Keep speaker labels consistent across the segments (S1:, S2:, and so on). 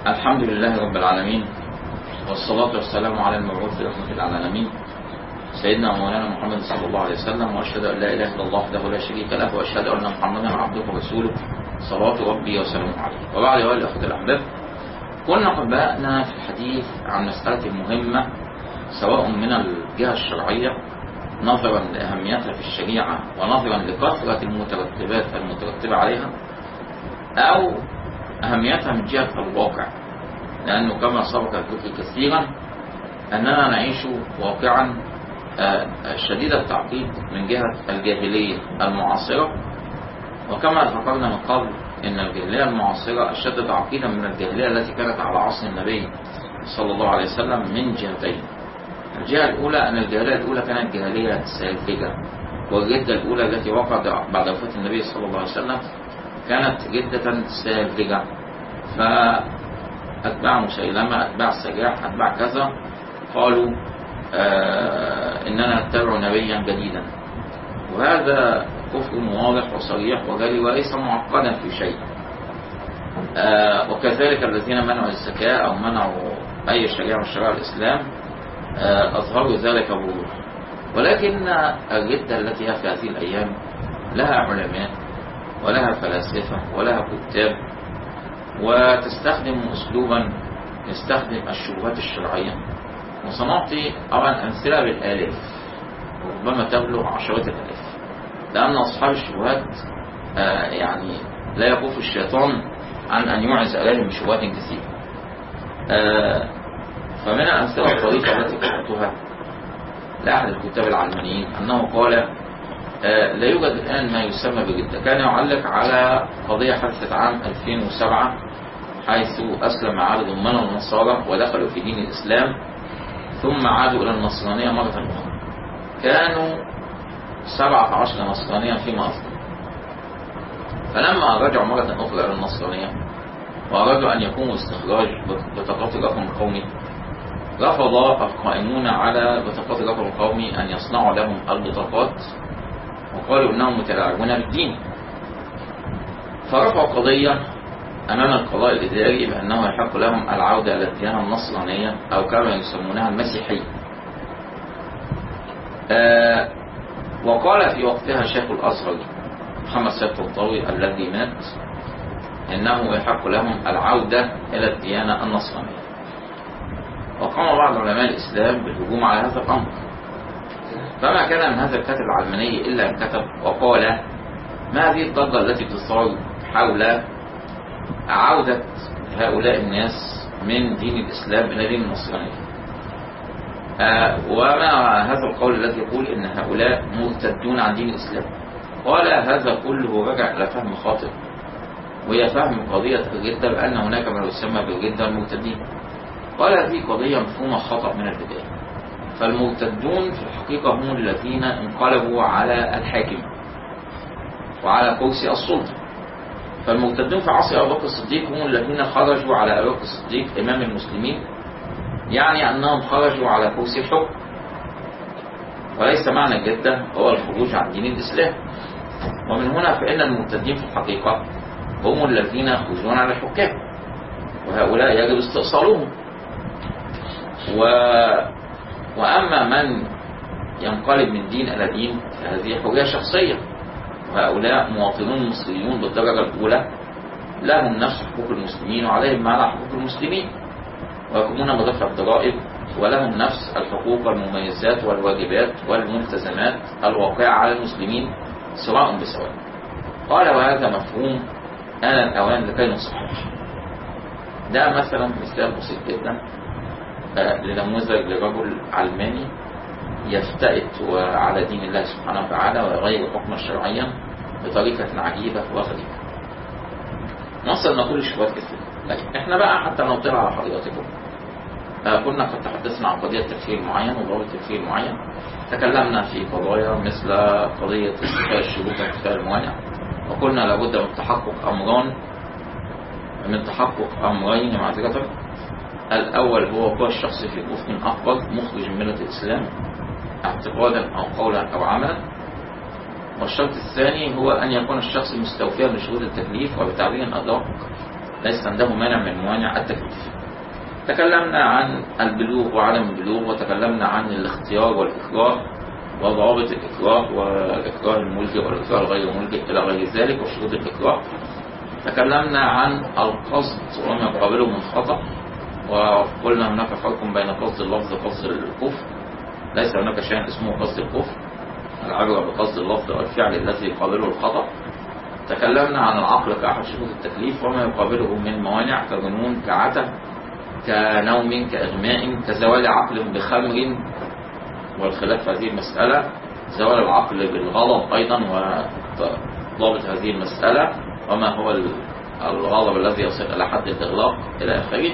S1: الحمد لله رب العالمين والصلاة والسلام على المبعوث رحمة العالمين سيدنا ومولانا محمد صلى الله عليه وسلم وأشهد أن لا إله إلا الله وحده لا شريك له وأشهد أن محمدا عبده ورسوله صلوات ربي وسلامه عليه وبعد أيها الأخوة الأحباب كنا قد بدأنا في الحديث عن مسألة مهمة سواء من الجهة الشرعية نظرا لأهميتها في الشريعة ونظرا لكثرة المترتبات المترتبة عليها أو أهميتها من جهة الواقع لأنه كما سبق الذكر كثيرا أننا نعيش واقعا شديد التعقيد من جهة الجاهلية المعاصرة وكما ذكرنا من قبل أن الجاهلية المعاصرة أشد تعقيدا من الجاهلية التي كانت على عصر النبي صلى الله عليه وسلم من جهتين الجهة الأولى أن الجاهلية الأولى كانت جاهلية سالفجة والردة الأولى التي وقعت بعد وفاة النبي صلى الله عليه وسلم كانت ردة سالفجة فأتباع مسيلمة أتباع السجاح أتباع كذا قالوا آه إننا نتبع نبيا جديدا وهذا كفر واضح وصريح وجلي وليس معقدا في شيء آه وكذلك الذين منعوا الزكاة أو منعوا أي شريعة من شرائع الإسلام آه أظهروا ذلك بوضوح ولكن الردة التي هي في هذه الأيام لها علماء ولها فلاسفة ولها كتاب وتستخدم أسلوبا يستخدم الشبهات الشرعية وسنعطي طبعا أمثلة بالآلاف وربما تبلغ عشرات الآلاف لأن أصحاب الشبهات آه يعني لا يخوف الشيطان عن أن يوعز عليهم بشبهات كثيرة آه فمن الأمثلة الطريقة التي قرأتها لأحد الكتاب العلمانيين أنه قال آه لا يوجد الآن ما يسمى بجدة كان يعلق على قضية حدثت عام 2007 حيث أسلم عدد من النصارى ودخلوا في دين الإسلام ثم عادوا إلى النصرانية مرة أخرى كانوا 17 نصرانيا فيما أذكر فلما رجعوا مرة أخرى إلى النصرانية وأرادوا أن يقوموا استخراج بطاقات الرقم القومي رفض القائمون على بطاقات الرقم القومي أن يصنعوا لهم البطاقات وقالوا إنهم متلاعبون بالدين فرفعوا قضية أمام القضاء الإداري بأنه يحق لهم العودة إلى الديانة النصرانية أو كما يسمونها المسيحية آه وقال في وقتها شيخ الأزهر محمد سيد الطوي الذي مات إنه يحق لهم العودة إلى الديانة النصرانية وقام بعض علماء الإسلام بالهجوم على هذا الأمر فما كان من هذا الكاتب العلماني إلا أن كتب وقال ما هذه الضجة التي تثار حول عودة هؤلاء الناس من دين الإسلام إلى دين النصرانية آه وما هذا القول الذي يقول إن هؤلاء مرتدون عن دين الإسلام قال هذا كله رجع إلى فهم خاطئ وهي فهم قضية الردة بأن هناك ما يسمى بالردة المرتدين قال هذه قضية مفهومة خطأ من البداية فالمرتدون في الحقيقة هم الذين انقلبوا على الحاكم وعلى كرسي السلطة فالمرتدون في عصر أبو بكر الصديق هم الذين خرجوا على أبو بكر الصديق إمام المسلمين يعني أنهم خرجوا على كرسي الحكم وليس معنى الجدة هو الخروج عن دين الإسلام ومن هنا فإن المرتدين في الحقيقة هم الذين يخرجون على الحكام وهؤلاء يجب استئصالهم و... وأما من ينقلب من دين إلى دين فهذه حرية شخصية وهؤلاء مواطنون مصريون بالدرجة الأولى لهم نفس حقوق المسلمين وعليهم ما على حقوق المسلمين ويقومون بدفع الضرائب ولهم نفس الحقوق والمميزات والواجبات والملتزمات الواقعة على المسلمين سواء بسواء قال وهذا مفهوم آن الأوان لكي نصحح ده مثلا مثال بسيط جدا لنموذج لرجل علماني يفتئت على دين الله سبحانه وتعالى ويغير حكما شرعيا بطريقة عجيبة وغريبة نصل نقول الشبهات كثيرة لكن احنا بقى حتى نطلع على حضراتكم كنا قد تحدثنا عن قضية تكفير معين وضابط تكفير معين تكلمنا في قضايا مثل قضية استيفاء الشروط والكفاية الموانع وقلنا لابد من تحقق أمران من تحقق أمرين معذرة الأول هو هو الشخص في كفر أكبر مخرج من ملة الإسلام اعتقادا أو قولا أو عملا والشرط الثاني هو أن يكون الشخص مستوفيا لشروط التكليف وبتعبير أدق ليس عنده مانع من موانع التكليف تكلمنا عن البلوغ وعدم البلوغ وتكلمنا عن الاختيار والإكراه وضوابط الإكراه والإكراه الملجئ والإكراه الغير ملجئ إلى غير ذلك وشروط الإكراه تكلمنا عن القصد وما يقابله من خطأ وقلنا هناك فرق بين قصد اللفظ وقصد الكفر ليس هناك شيء اسمه قصد الكفر العبرة بقصد اللفظ والفعل الذي يقابله الخطأ تكلمنا عن العقل كأحد شروط التكليف وما يقابله من موانع كجنون كعته كنوم كإغماء كزوال عقل بخمر والخلاف في هذه المسألة زوال العقل بالغضب أيضا وضابط هذه المسألة وما هو الغضب الذي يصل إلى حد الإغلاق إلى آخره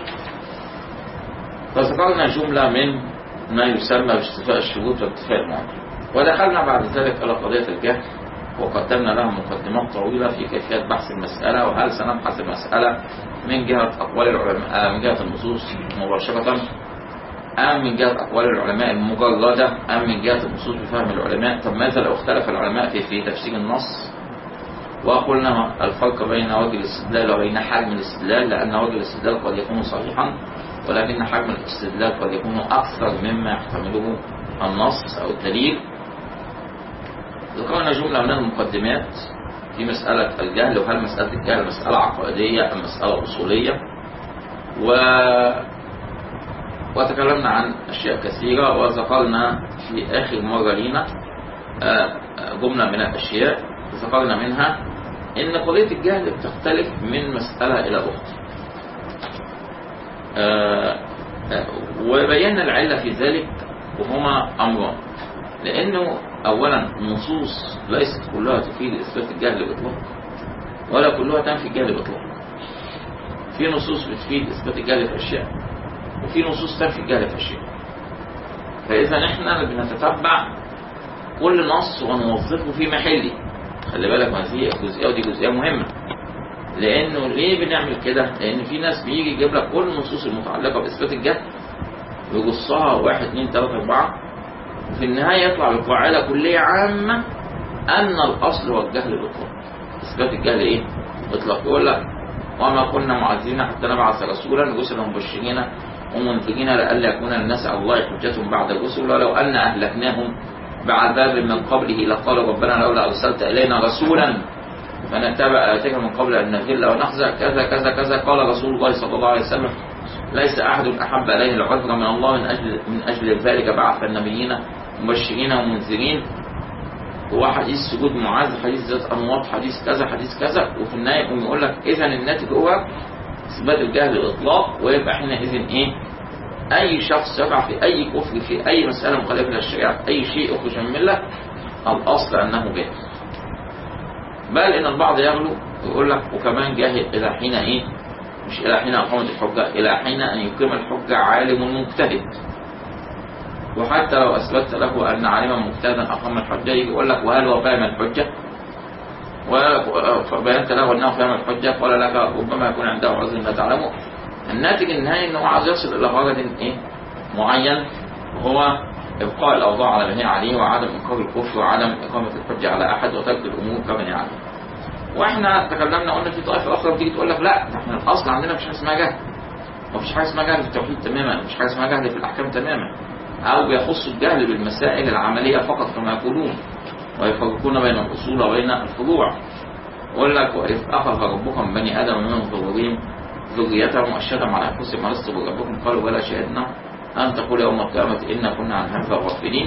S1: فذكرنا جملة من ما يسمى باستيفاء الشروط واكتفاء المعاني ودخلنا بعد ذلك إلى قضية الجهل وقدمنا لها مقدمات طويلة في كيفية بحث المسألة وهل سنبحث المسألة من جهة أقوال العلماء من جهة النصوص مباشرة أم من جهة أقوال العلماء المجردة أم من جهة النصوص بفهم العلماء طب ماذا لو اختلف العلماء في, في تفسير النص وقلنا الفرق بين وجه الاستدلال وبين حجم الاستدلال لأن وجه الاستدلال قد يكون صحيحا ولكن حجم الاستدلال قد يكون أكثر مما يحتمله النص أو الدليل ذكرنا جملة من المقدمات في مسألة الجهل وهل مسألة الجهل مسألة عقائدية أم مسألة أصولية و وتكلمنا عن أشياء كثيرة وذكرنا في آخر مرة لينا جملة من الأشياء ذكرنا منها إن قضية الجهل بتختلف من مسألة إلى أخرى وبينا العلة في ذلك وهما أمران لأنه أولا النصوص ليست كلها تفيد إثبات الجهل بإطلاق ولا كلها تنفي الجهل بإطلاق في نصوص بتفيد إثبات الجهل في أشياء وفي نصوص تنفي الجهل في أشياء فإذا احنا بنتتبع كل نص ونوظفه في محله خلي بالك ما هذه جزئية ودي جزئية مهمة لأنه ليه بنعمل كده؟ لأن في ناس بيجي يجيب لك كل النصوص المتعلقة بإثبات الجهل ويقصها واحد اثنين ثلاثة أربعة وفي النهاية يطلع بقاعدة كلية عامة أن الأصل هو الجهل الإطلاق إثبات الجهل إيه؟ إطلاق يقول لك وما كنا معذبين حتى نبعث رسولا رسلا مبشرين ومنذرين لئلا يكون الناس على الله حجة بعد الرسل ولو أن أهلكناهم بعذاب من قبله لقال ربنا لولا أرسلت إلينا رسولا فنتبع آياتك من قبل أن نذل ونخزى كذا كذا كذا قال رسول الله صلى الله عليه وسلم ليس أحد أحب إليه العذر من الله من أجل من أجل ذلك بعث النبيين مبشرين ومنذرين هو حديث سجود معاذ حديث ذات أموات حديث كذا حديث كذا وفي النهاية يقوم يقول لك إذا الناتج هو إثبات الجهل الإطلاق ويبقى حينئذ إيه؟ أي شخص يقع في أي كفر في أي مسألة مخالفة للشريعة أي شيء يخرج من الملة الأصل أنه جاهل بل إن البعض يغلو ويقول لك وكمان جاهل إلى حين إيه؟ مش إلى حين إقامة الحجة إلى حين أن يقيم الحجة عالم مجتهد وحتى لو أثبت له أن عالما مجتهدا أقام الحجة يجي يقول لك وهل هو فاهم الحجة؟ وبينت له أنه فاهم الحجة قال لك ربما يكون عنده عذر لا تعلمه الناتج النهائي أنه عايز يصل إلى غرض إيه؟ معين وهو إبقاء الأوضاع على ما هي عليه وعدم إنكار الكفر وعدم إقامة الحجة على أحد وترك الأمور كما هي عليه. واحنا تكلمنا قلنا في طائفه اخرى بتيجي تقول لك لا احنا الاصل عندنا مفيش حاجه اسمها جهل مفيش حاجه اسمها جهل في التوحيد تماما مفيش حاجه اسمها جهل في الاحكام تماما او بيخص الجهل بالمسائل العمليه فقط كما يقولون ويفرقون بين الاصول وبين الفروع يقول لك واذ اخذ ربكم من بني ادم منهم ظهورهم ذريتهم واشهدهم على انفسهم الست بربكم قالوا بلى شهدنا ان تقول يوم القيامه انا كنا عن هذا غافلين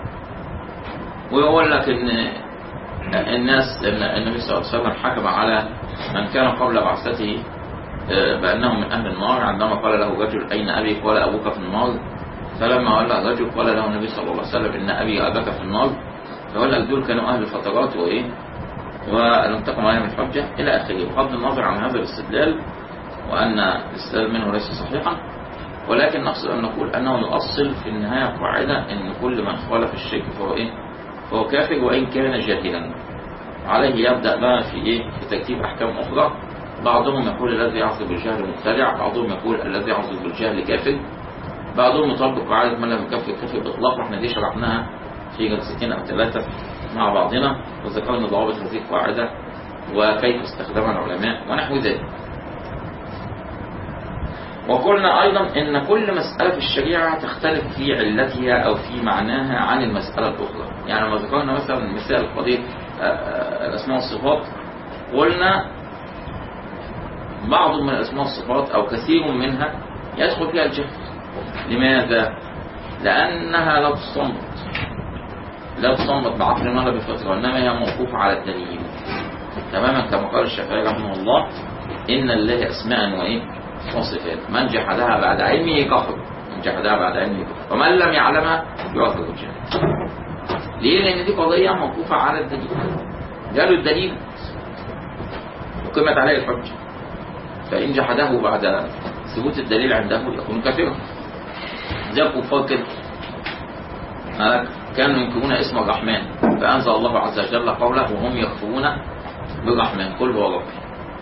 S1: ويقول لك ان الناس النبي صلى الله عليه وسلم حكم على من كان قبل بعثته بأنهم من أهل النار عندما قال له رجل أين أبي قال أبوك في النار فلما قال الرجل قال له النبي صلى الله عليه وسلم إن أبي وأباك في النار فقال لك دول كانوا أهل الفترات وإيه ولم تقم عليهم الحجة إلى آخره بغض النظر عن هذا الاستدلال وأن الاستدلال منه ليس صحيحا ولكن نقصد أن نقول أنه يؤصل في النهاية قاعدة أن كل من خالف الشرك فهو إيه فهو كافر وإن كان جاهلا عليه يبدأ بقى في إيه في ترتيب أحكام أخرى بعضهم يقول الذي يعصي بالجهل مبتدع بعضهم يقول الذي يعصي بالجهل كافر بعضهم يطبق قاعدة من لم يكفر كفر بإطلاق واحنا دي شرحناها في جلستين أو ثلاثة مع بعضنا وذكرنا ضوابط هذه القاعدة وكيف استخدمها العلماء ونحو ذلك وقلنا أيضا إن كل مسألة في الشريعة تختلف في علتها أو في معناها عن المسألة الأخرى يعني لما ذكرنا مثلا مثال قضية آه، آه، الأسماء والصفات قلنا بعض من الأسماء والصفات أو كثير منها يدخل فيها الجهل لماذا؟ لأنها لا تستنبط لا تستنبط بعقل ولا بفطرة وإنما هي موقوفة على الدليل تماما كما قال الشافعي رحمه الله إن لله أسماء وإيه وصفات من جحدها بعد علمه كفر من جحدها بعد علمه كفر ومن لم يعلمها يعذب الجنة ليه؟ لأن دي قضية موقوفة على الدليل جاله الدليل وقيمت عليه الحجة فإن جحده بعد ثبوت الدليل عنده يكون كافرا زي الكفار كده هلك كانوا ينكرون اسم الرحمن فأنزل الله عز وجل قوله وهم يكفرون بالرحمن قل هو ربي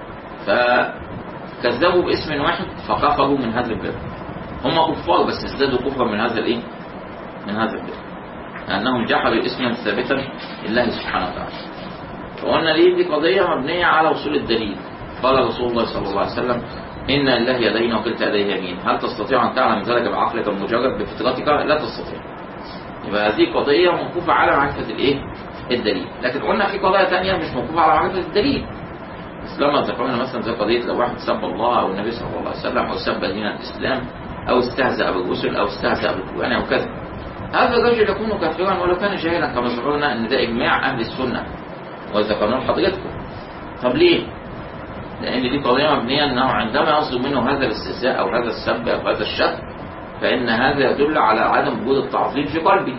S1: فكذبوا باسم واحد فكفروا من هذا البر هم كفار بس ازدادوا كفرا من هذا الايه من هذا البر لأنهم جحدوا اسما ثابتا لله سبحانه وتعالى فقلنا ليه دي قضية مبنية على وصول الدليل قال رسول الله صلى الله عليه وسلم إن الله يدين وكلتا يديه يمين هل تستطيع أن تعلم ذلك بعقلك المجرد بفطرتك لا تستطيع يبقى هذه قضية موقوفة على معرفة الإيه الدليل لكن قلنا في قضايا تانية مش موقوفة على معرفة الدليل بس لما ذكرنا مثلا زي قضية لو واحد سب الله أو النبي صلى الله عليه وسلم أو سب دين الإسلام أو استهزأ بالرسل أو استهزأ بالقرآن أو كذا هذا الرجل يكون كافرا ولو كان جاهلا كما ذكرنا أن ده إجماع أهل السنة وذكرناه لحضرتكم طب ليه؟ لأن دي قضية مبنية أنه عندما يصدر منه هذا الاستهزاء أو هذا السب أو هذا الشتم فإن هذا يدل على عدم وجود التعظيم في قلبي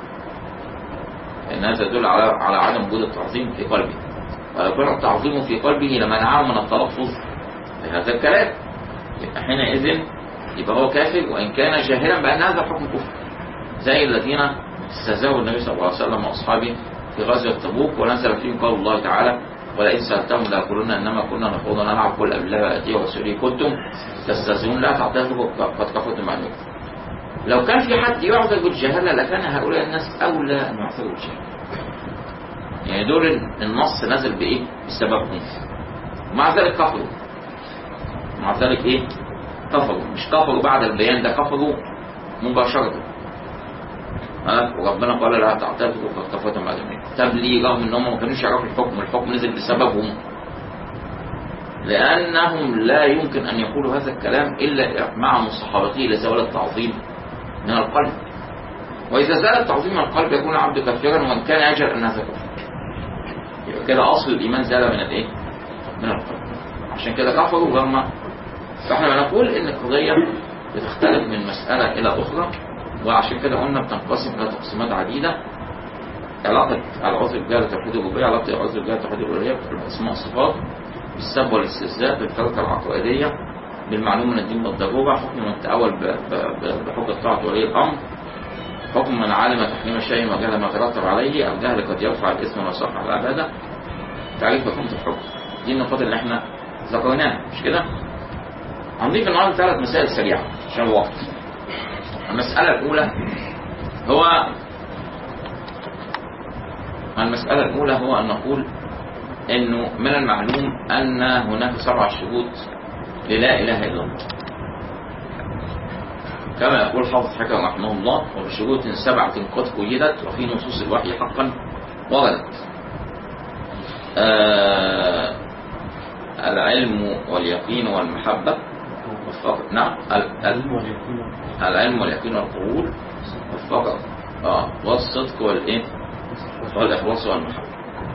S1: إن هذا يدل على على عدم وجود التعظيم في قلبي ولو كان التعظيم في قلبه لمنعه من التلفظ بهذا الكلام يبقى حينئذ يبقى هو كافر وإن كان جاهلا بأن هذا حكم كفر زي الذين استهزأوا النبي صلى الله عليه وسلم وأصحابه في غزوة تبوك ونزل فيهم قول الله تعالى ولئن سألتهم ليقولون إنما كنا نخوض ونلعب قل أبي الله وآتيه ورسوله كنتم تستهزئون لا تعتذروا قد كفرتم بعد لو كان في حد يعذر بالجهالة لكان هؤلاء الناس أولى أن يعذروا بالجهالة يعني دول النص نزل بإيه؟ بسببهم ومع ذلك كفروا مع ذلك إيه؟ كفروا مش كفروا بعد البيان ده كفروا مباشرة ها وربنا قال لا تعتذروا قد كفرتم بعد البيان طب ليه رغم ان هم ما كانوش يعرفوا الحكم الحكم نزل بسببهم لأنهم لا يمكن أن يقولوا هذا الكلام إلا مع مصاحبته لزوال التعظيم من القلب وإذا زال التعظيم من القلب يكون العبد كافرا وإن كان يجهل أن هذا كفر يبقى كده أصل الإيمان زال من الإيه؟ من القلب عشان كده كفروا هم فإحنا بنقول إن القضية بتختلف من مسألة إلى أخرى وعشان كده قلنا بتنقسم إلى تقسيمات عديدة علاقة العذر بجهل توحيد الربوبية علاقة العذر بجهل توحيد الألوهية في الأسماء والصفات بالسب والاستهزاء بالفرقة العقائدية بالمعلوم من الدين والضرورة حكم من تأول بحجة طاعة ولي الأمر حكم من علم تحريم شيء وجهل ما ترتب عليه الجهل قد يرفع الاسم ويصح على العبادة تعريف مفهوم الحكم دي النقاط اللي احنا ذكرناها مش كده؟ هنضيف النهارده ثلاث مسائل سريعة عشان الوقت المسألة الأولى هو المسألة الأولى هو أن نقول أنه من المعلوم أن هناك سبع شروط للا إله إلا الله كما يقول حافظ حكم رحمه الله وبشروط سبعة قد قيدت وفي نصوص الوحي حقا وردت آه العلم واليقين والمحبة والفقر نعم العلم واليقين والقبول والفقر آه والصدق والإيه والإخلاص والمحبة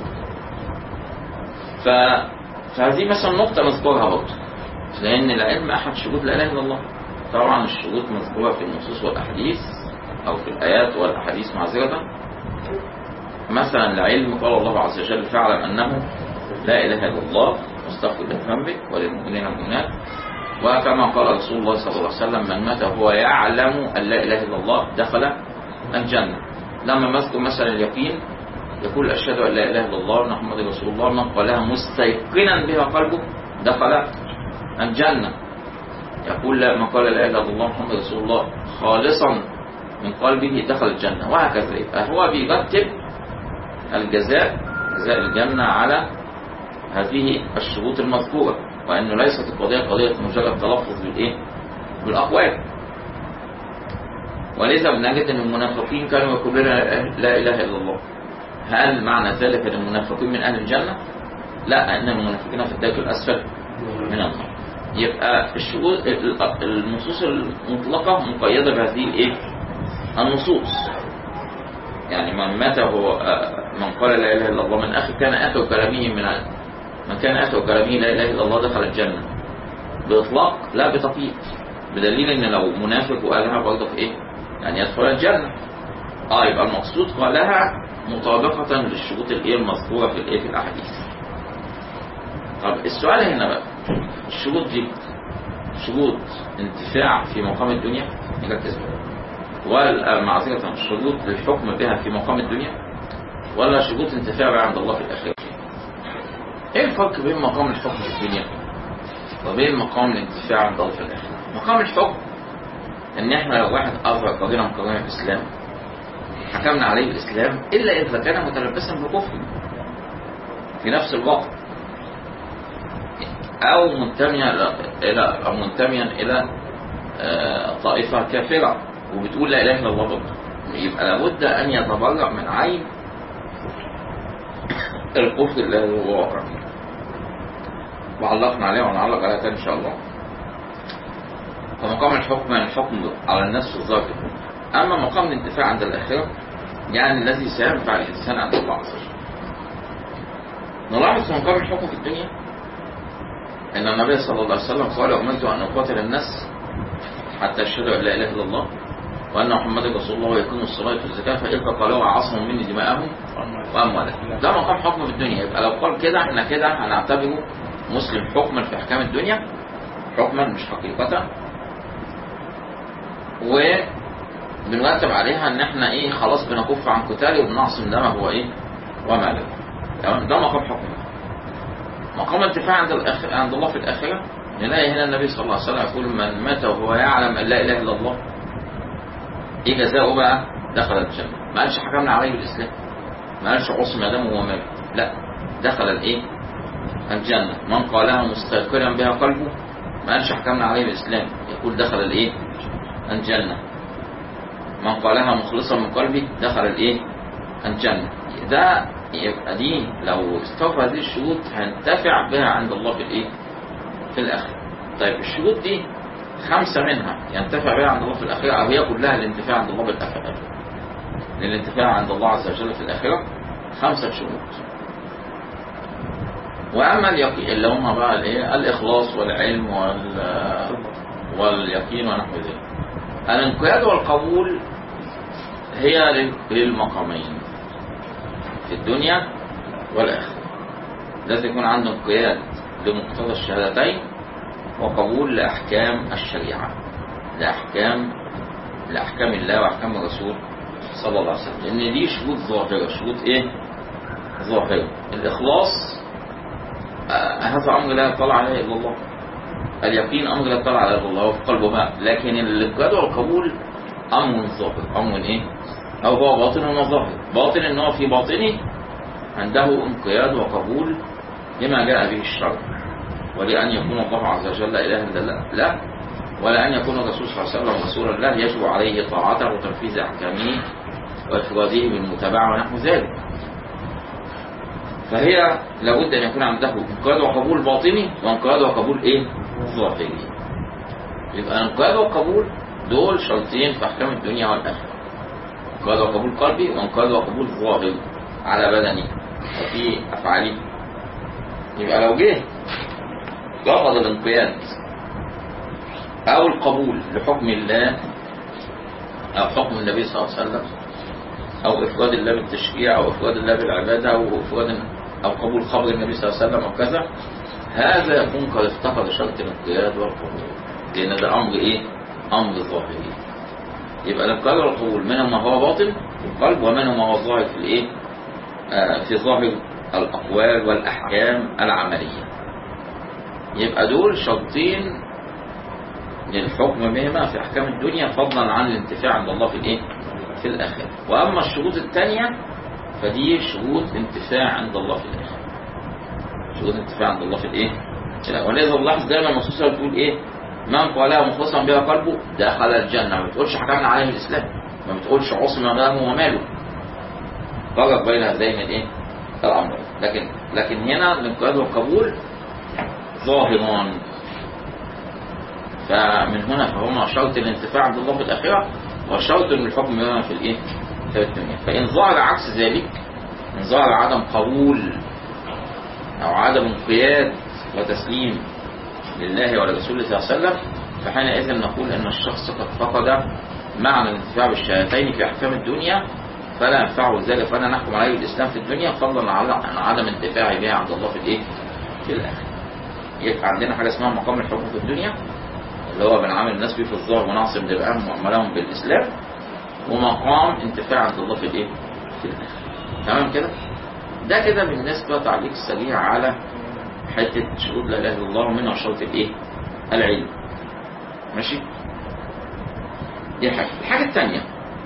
S1: ف... فهذه مثلا نقطة نذكرها برضه لأن العلم أحد شروط لا إله إلا الله طبعا الشروط مذكورة في النصوص والأحاديث أو في الآيات والأحاديث معذرة مثلا العلم قال الله عز وجل فاعلم أنه لا إله إلا الله واستغفر لذنبك وللمؤمنين والمؤمنات وكما قال رسول الله صلى الله عليه وسلم من مات وهو يعلم أن لا إله إلا الله دخل الجنة لما نذكر مثلا اليقين يقول أشهد أن لا إله إلا الله وأن محمد رسول الله من قالها مستيقنا بها قلبه دخل الجنة يقول لا من قال لا إله إلا الله محمد رسول الله خالصا من قلبه دخل الجنة وهكذا يبقى هو بيرتب الجزاء جزاء الجنة على هذه الشروط المذكورة وأنه ليست القضية قضية مجرد تلفظ بالإيه؟ بالأقوال ولذا بنجد أن المنافقين كانوا يقولون لا إله إلا الله هل معنى ذلك أن المنافقين من أهل الجنة؟ لا أن المنافقين في الدرك الأسفل من النار يبقى الشروط النصوص المطلقة مقيدة بهذه الإيه؟ النصوص يعني من مات هو من قال لا اله الا الله من اخر كان اخر كلامه من من كان اخر كلامه لا اله الا الله دخل الجنه باطلاق لا بتقييد بدليل ان لو منافق وقالها برضه في ايه؟ يعني يدخل الجنه اه يبقى المقصود قالها مطابقة للشروط الايه المذكورة في الايه في الاحاديث. طب السؤال هنا بقى الشروط دي شروط انتفاع في مقام الدنيا نركز بقى والمعذرة شروط للحكم بها في مقام الدنيا ولا شروط انتفاع بها عند الله في الآخرة ايه الفرق بين مقام الحكم في الدنيا وبين مقام الانتفاع عند الله في الآخرة مقام الحكم ان احنا لو واحد اظهر قضية من قضايا الاسلام حكمنا عليه بالاسلام الا اذا كان متلبسا بكفر في نفس الوقت او منتميا الى او منتميا الى طائفة كافرة وبتقول لا اله الا الله برضه يبقى لابد ان يتبرأ من عين الكفر الذي هو واقع وعلقنا عليه ونعلق عليها تاني ان شاء الله فمقام الحكم يعني الحكم على الناس في الظاهر اما مقام الانتفاع عند الاخره يعني الذي سينفع الانسان عند الله عز وجل نلاحظ في مقام الحكم في الدنيا ان النبي صلى الله عليه وسلم قال امرت ان اقاتل الناس حتى يشهدوا ان لا اله الا الله وان محمدا رسول الله ويقيموا الصلاه والزكاه فاذا قالوا عصموا مني دماءهم واموالهم ده مقام حكم في الدنيا يبقى لو قال كده احنا كده هنعتبره مسلم حكما في احكام الدنيا حكما مش حقيقه وبنرتب عليها ان احنا ايه خلاص بنكف عن قتاله وبنعصم دمه هو ايه وماله تمام ده مقام حكم مقام الدفاع عند الأخ... عند الله في الاخره نلاقي هنا النبي صلى الله عليه وسلم يقول من مات وهو يعلم ان لا اله الا الله ايه جزاؤه بقى دخل الجنه ما قالش حكمنا عليه بالاسلام ما قالش عصم دمه وماله لا دخل الايه الجنه من قالها مستيقنا بها قلبه ما قالش حكمنا عليه بالاسلام يقول دخل الايه الجنة من قالها مخلصا من قلبه دخل الايه الجنة ده يبقى دي لو استوفى هذه الشروط هنتفع بها عند الله في الايه في الاخرة طيب الشروط دي خمسة منها ينتفع بها عند الله في الآخرة أو هي كلها الانتفاع عند الله بالآخرة للانتفاع عند الله عز وجل في الآخرة خمسة شروط وأما اليقين اللي هم بقى الايه الإخلاص والعلم وال واليقين ونحو ذلك الانقياد والقبول هي للمقامين في الدنيا والآخرة لازم يكون عنده انقياد لمقتضى الشهادتين وقبول لأحكام الشريعة لأحكام لأحكام الله وأحكام الرسول صلى الله عليه وسلم لأن دي شروط ظاهرة شروط إيه؟ ظاهرة الإخلاص آه هذا أمر لا يطلع عليه إلا الله اليقين أمر لا يطلع عليه إلا الله وفي قلبه بقى لكن الانقياد والقبول أمر ظاهر أمر إيه؟ أو هو باطن وظاهر باطن إن هو في باطنه عنده انقياد وقبول لما جاء به الشرع ولأن يكون الله عز وجل إله إلا الله لا ولا أن يكون الرسول صلى الله عليه وسلم رسولا الله يجب عليه طاعته وتنفيذ أحكامه وإفراده بالمتابعة ونحو ذلك فهي لابد أن يكون عنده انقياد وقبول باطني وانقياد وقبول إيه؟ ظاهري يبقى انقياد وقبول دول شرطين في أحكام الدنيا والآخرة انقياد وقبول قلبي وانقياد وقبول ظاهري على بدني وفي أفعالي يبقى لو جه رفض الانقياد أو القبول لحكم الله أو حكم النبي صلى الله عليه وسلم أو إفراد الله بالتشريع أو إفراد الله بالعبادة أو إفراد أو قبول خبر النبي صلى الله عليه وسلم أو كذا هذا يكون قد افتقد شرط الانقياد والقبول لأن ده أمر إيه؟ أمر ظاهري يبقى الانقياد والقبول منه ما هو باطن في القلب ومنه ما هو ظاهر في الإيه؟ آه في ظاهر الأقوال والأحكام العملية يبقى دول شرطين للحكم بهما في أحكام الدنيا فضلا عن الانتفاع عند الله في الإيه؟ في الآخرة وأما الشروط الثانية فدي شروط انتفاع عند الله في الآخرة شروط انتفاع عند الله في الإيه؟ ولذا نلاحظ دايما النصوص بتقول إيه؟ من قالها مخلصا بها قلبه دخل الجنة ما بتقولش حكمنا عليه الإسلام ما بتقولش عصم دمه وماله فرق بين هذين الايه الأمرين لكن لكن هنا الانقياد والقبول ظاهران فمن هنا فهما شرط الانتفاع عند الله في الآخرة وشرط من الحكم بما في الايه في الدنيا فإن ظهر عكس ذلك إن ظهر عدم قبول أو عدم انقياد وتسليم لله ولرسوله صلى الله عليه وسلم فحينئذ نقول أن الشخص قد فقد معنى الانتفاع بالشهادتين في أحكام الدنيا فلا ينفعه ذلك فلا نحكم عليه بالإسلام في الدنيا فضلا عن عدم انتفاعه بها عند الله في الإيه؟ في الآخرة. يبقى عندنا حاجة اسمها مقام الحكم في الدنيا اللي هو بنعامل الناس بيه في الظاهر ونعصم دماءهم وأموالهم بالإسلام ومقام انتفاع عند الله في الإيه؟ في الآخرة. تمام كده؟ ده كده بالنسبة تعليق سريع على حتة شهود لا إله إلا الله ومنها شرط الإيه؟ العلم. ماشي؟ دي حاجة. الحاجة الثانية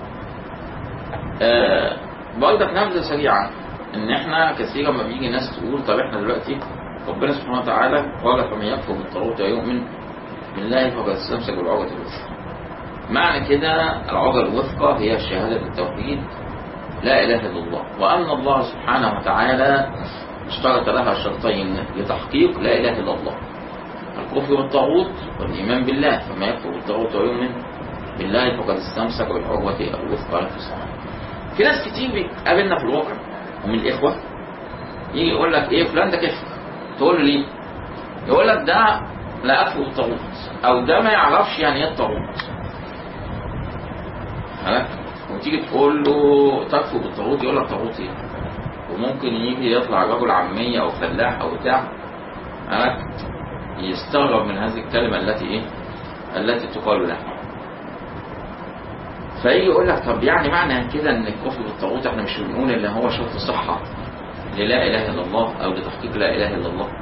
S1: آه برضك نبذة سريعة ان احنا كثيرا ما بيجي ناس تقول طب احنا دلوقتي ربنا سبحانه وتعالى قال فمن يكفر بالطاغوت ويؤمن بالله فقد استمسك بالعروة الوثقى. معنى كده العروة الوثقى هي شهادة التوحيد لا اله الا الله وان الله سبحانه وتعالى اشترط لها شرطين لتحقيق لا اله الا الله الكفر بالطاغوت والايمان بالله فما يكفر بالطاغوت ويؤمن بالله فقد استمسك بالعروة الوثقى الانفصام في ناس كتير بتقابلنا في الواقع ومن الإخوة يجي يقول لك إيه فلان ده كفر تقول له ليه؟ يقول لك ده لا أكفر بالطاغوت أو ده ما يعرفش يعني إيه الطاغوت ها وتيجي تقول له تكفر بالطاغوت يقول لك طاغوت إيه؟ وممكن يجي يطلع رجل عامية أو فلاح أو بتاع ها يستغرب من هذه الكلمة التي إيه؟ التي تقال له فيجي يقول لك طب يعني معنى كده ان الكفر بالطاغوت احنا مش بنقول ان هو شرط صحه للا اله الا الله او لتحقيق لا اله الا الله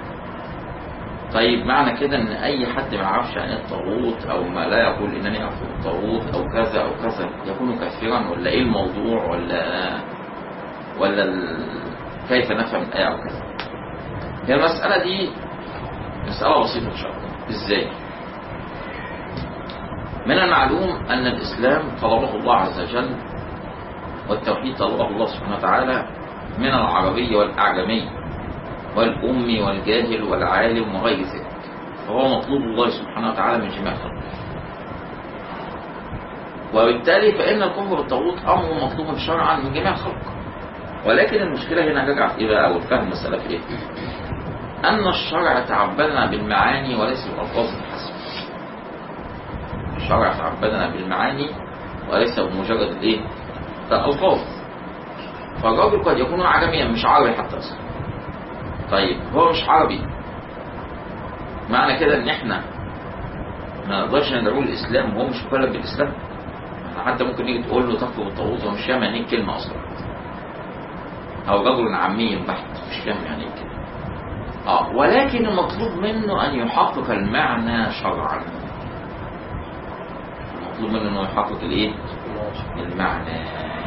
S1: طيب معنى كده ان اي حد ما يعرفش عن الطاغوت او ما لا يقول انني اعرف الطاغوت او كذا او كذا يكون كافرا ولا ايه الموضوع ولا ولا ال... كيف نفهم الايه او كذا هي المساله دي مساله بسيطه ان شاء الله ازاي من المعلوم أن الإسلام طلبه الله عز وجل والتوحيد طلبه الله سبحانه وتعالى من العربي والأعجمي والأمي والجاهل والعالم وغير ذلك فهو مطلوب الله سبحانه وتعالى من جميع خلقه وبالتالي فإن الكفر بالطاغوت أمر مطلوب شرعا من جميع خلقه ولكن المشكلة هنا رجعت إيه بقى أو الفهم المسألة في إيه؟ أن الشرع تعبدنا بالمعاني وليس بالألفاظ الحسب الشرع تعبدنا بالمعاني وليس بمجرد الايه الالفاظ فالراجل قد يكون عجميا مش عربي حتى اصلا طيب هو مش عربي معنى كده ان احنا ما نقدرش ندعوه الاسلام وهو مش مكلف بالاسلام احنا حتى ممكن نيجي تقول له تكفر بالطاغوت ومش فاهم يعني ايه الكلمه اصلا او رجل عامي بحت مش فاهم يعني ايه الكلمه اه ولكن المطلوب منه ان يحقق المعنى شرعا مطلوب منه انه يحقق الايه المعنى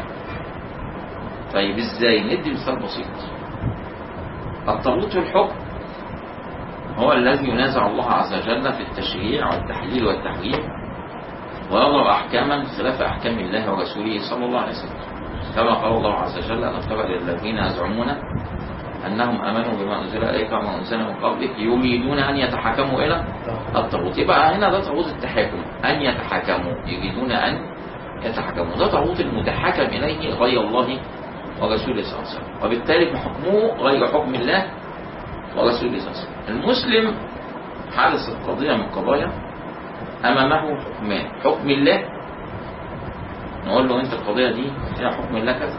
S1: طيب ازاي ندي مثال بسيط الطاغوت في الحكم هو الذي ينازع الله عز وجل في التشريع والتحليل والتحريم ويضع احكاما خلاف احكام الله ورسوله صلى الله عليه وسلم كما قال الله عز وجل ألم تر إلى الذين يزعمون أنهم آمنوا بما أنزل إليك وما أنزل من قبلك يريدون أن يتحكموا إلى الطاغوت يبقى هنا ده طاغوت التحاكم أن يتحكموا يريدون أن يتحكموا ده طاغوت المتحكم إليه غير الله ورسوله صلى الله عليه وسلم وبالتالي فحكمه غير حكم الله ورسوله صلى الله عليه وسلم المسلم حدثت قضية من القضايا أمامه حكمان حكم الله نقول له أنت القضية دي فيها حكم الله كذا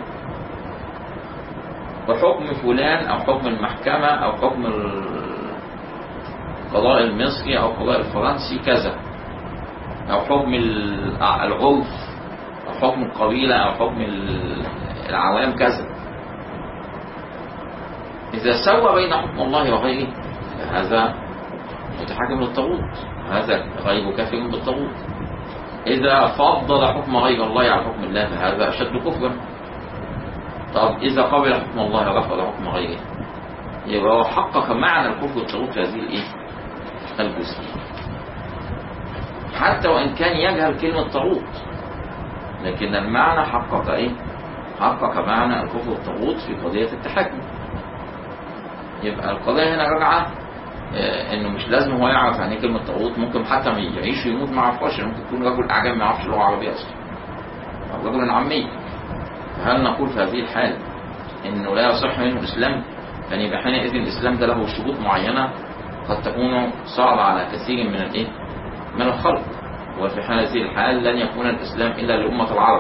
S1: وحكم فلان أو حكم المحكمة أو حكم القضاء المصري أو القضاء الفرنسي كذا أو حكم العرف أو حكم القبيلة أو حكم العوام كذا إذا سوى بين حكم الله وغيره فهذا متحكم للطاغوت هذا غير كافر بالطاغوت إذا فضل حكم غير الله على حكم الله فهذا أشد كفرا طب إذا قبل حكم الله ورفض حكم غيره يبقى هو حقق معنى الكفر والطاغوت في هذه الإيه؟ الجزئية حتى وإن كان يجهل كلمة طاغوت لكن المعنى حقق إيه؟ حقق معنى الكفر والطاغوت في قضية التحكم يبقى القضية هنا راجعة آه، انه مش لازم هو يعرف يعني ايه كلمة طاغوت ممكن حتى ما يعيش ويموت ما يعرفهاش ممكن يكون رجل اعجمي ما يعرفش لغة عربية اصلا او رجل عامي فهل نقول في هذه الحال انه لا يصح منه الاسلام يعني يبقى حينئذ الاسلام ده له شروط معينة قد تكون صعبة على كثير من الايه من الخلق وفي هذه الحال لن يكون الاسلام الا لأمة العرب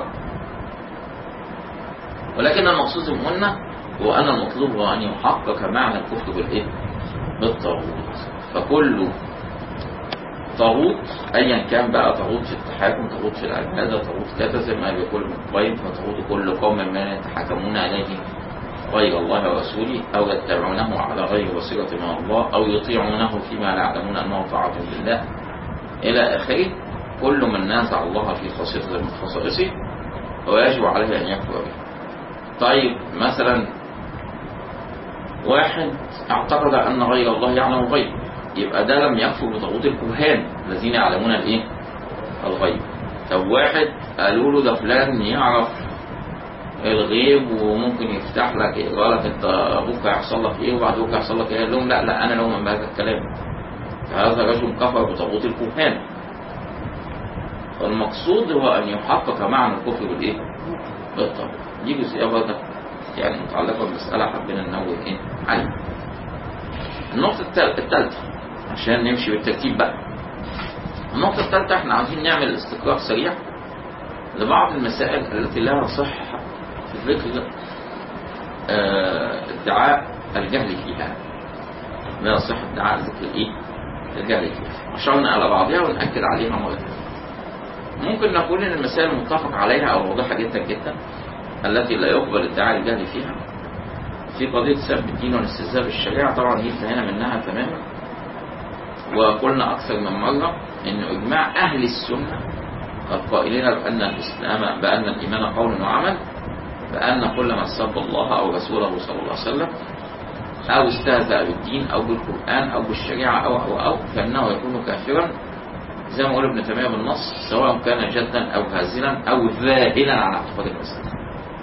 S1: ولكن المقصود زي ما قلنا هو ان المطلوب هو ان يحقق معنى الكفر بالايه بالطاغوت فكل طاغوت ايا كان بقى طاغوت في التحاكم طاغوت في العباده طاغوت كذا زي ما بيقول ابن القيم فطاغوت كل قوم من يتحاكمون اليه غير الله ورسوله او يتبعونه على غير وسيله من الله او يطيعونه فيما لا يعلمون انه طاعه لله الى اخره كل من نازع الله في خصيصه من خصائصه ويجب عليه ان يكفر به طيب مثلا واحد اعتقد ان غير الله يعلم الغيب يبقى ده لم يكفر بطاغوت الكهان الذين يعلمون الايه الغيب طب واحد قالوا له ده فلان يعرف الغيب وممكن يفتح لك يقول لك انت بكره هيحصل لك ايه وبعد بكره هيحصل لك ايه قال لهم لا لا انا لو من هذا الكلام فهذا رجل كفر بطاغوت الكهان فالمقصود هو ان يحقق معنى الكفر بالايه بالطاغوت دي جزئيه برضه يعني متعلقه بالمساله حبينا ننوه ايه عليها النقطه الثالثه عشان نمشي بالترتيب بقى النقطه الثالثه احنا عاوزين نعمل استقرار سريع لبعض المسائل التي لا يصح في ذكر آه، ادعاء الجهل فيها لا يصح ادعاء ذكر ايه الجهل فيها أشرنا على بعضها ونأكد عليها مرة ممكن نقول ان المسائل المتفق عليها او واضحة جدا جدا التي لا يقبل ادعاء الجهل فيها في قضية سب الدين والاستهزاء بالشريعة طبعا دي انتهينا منها تماما وقلنا أكثر من مرة أن إجماع أهل السنة قد قائلين بأن الإسلام بأن الإيمان قول وعمل بأن كل من سب الله أو رسوله صلى الله عليه وسلم أو استهزأ بالدين أو بالقرآن أو بالشريعة أو أو أو فإنه يكون كافرا زي ما قال ابن تيمية بالنص سواء كان جدا أو هازلا أو ذاهلا عن اعتقاد الإسلام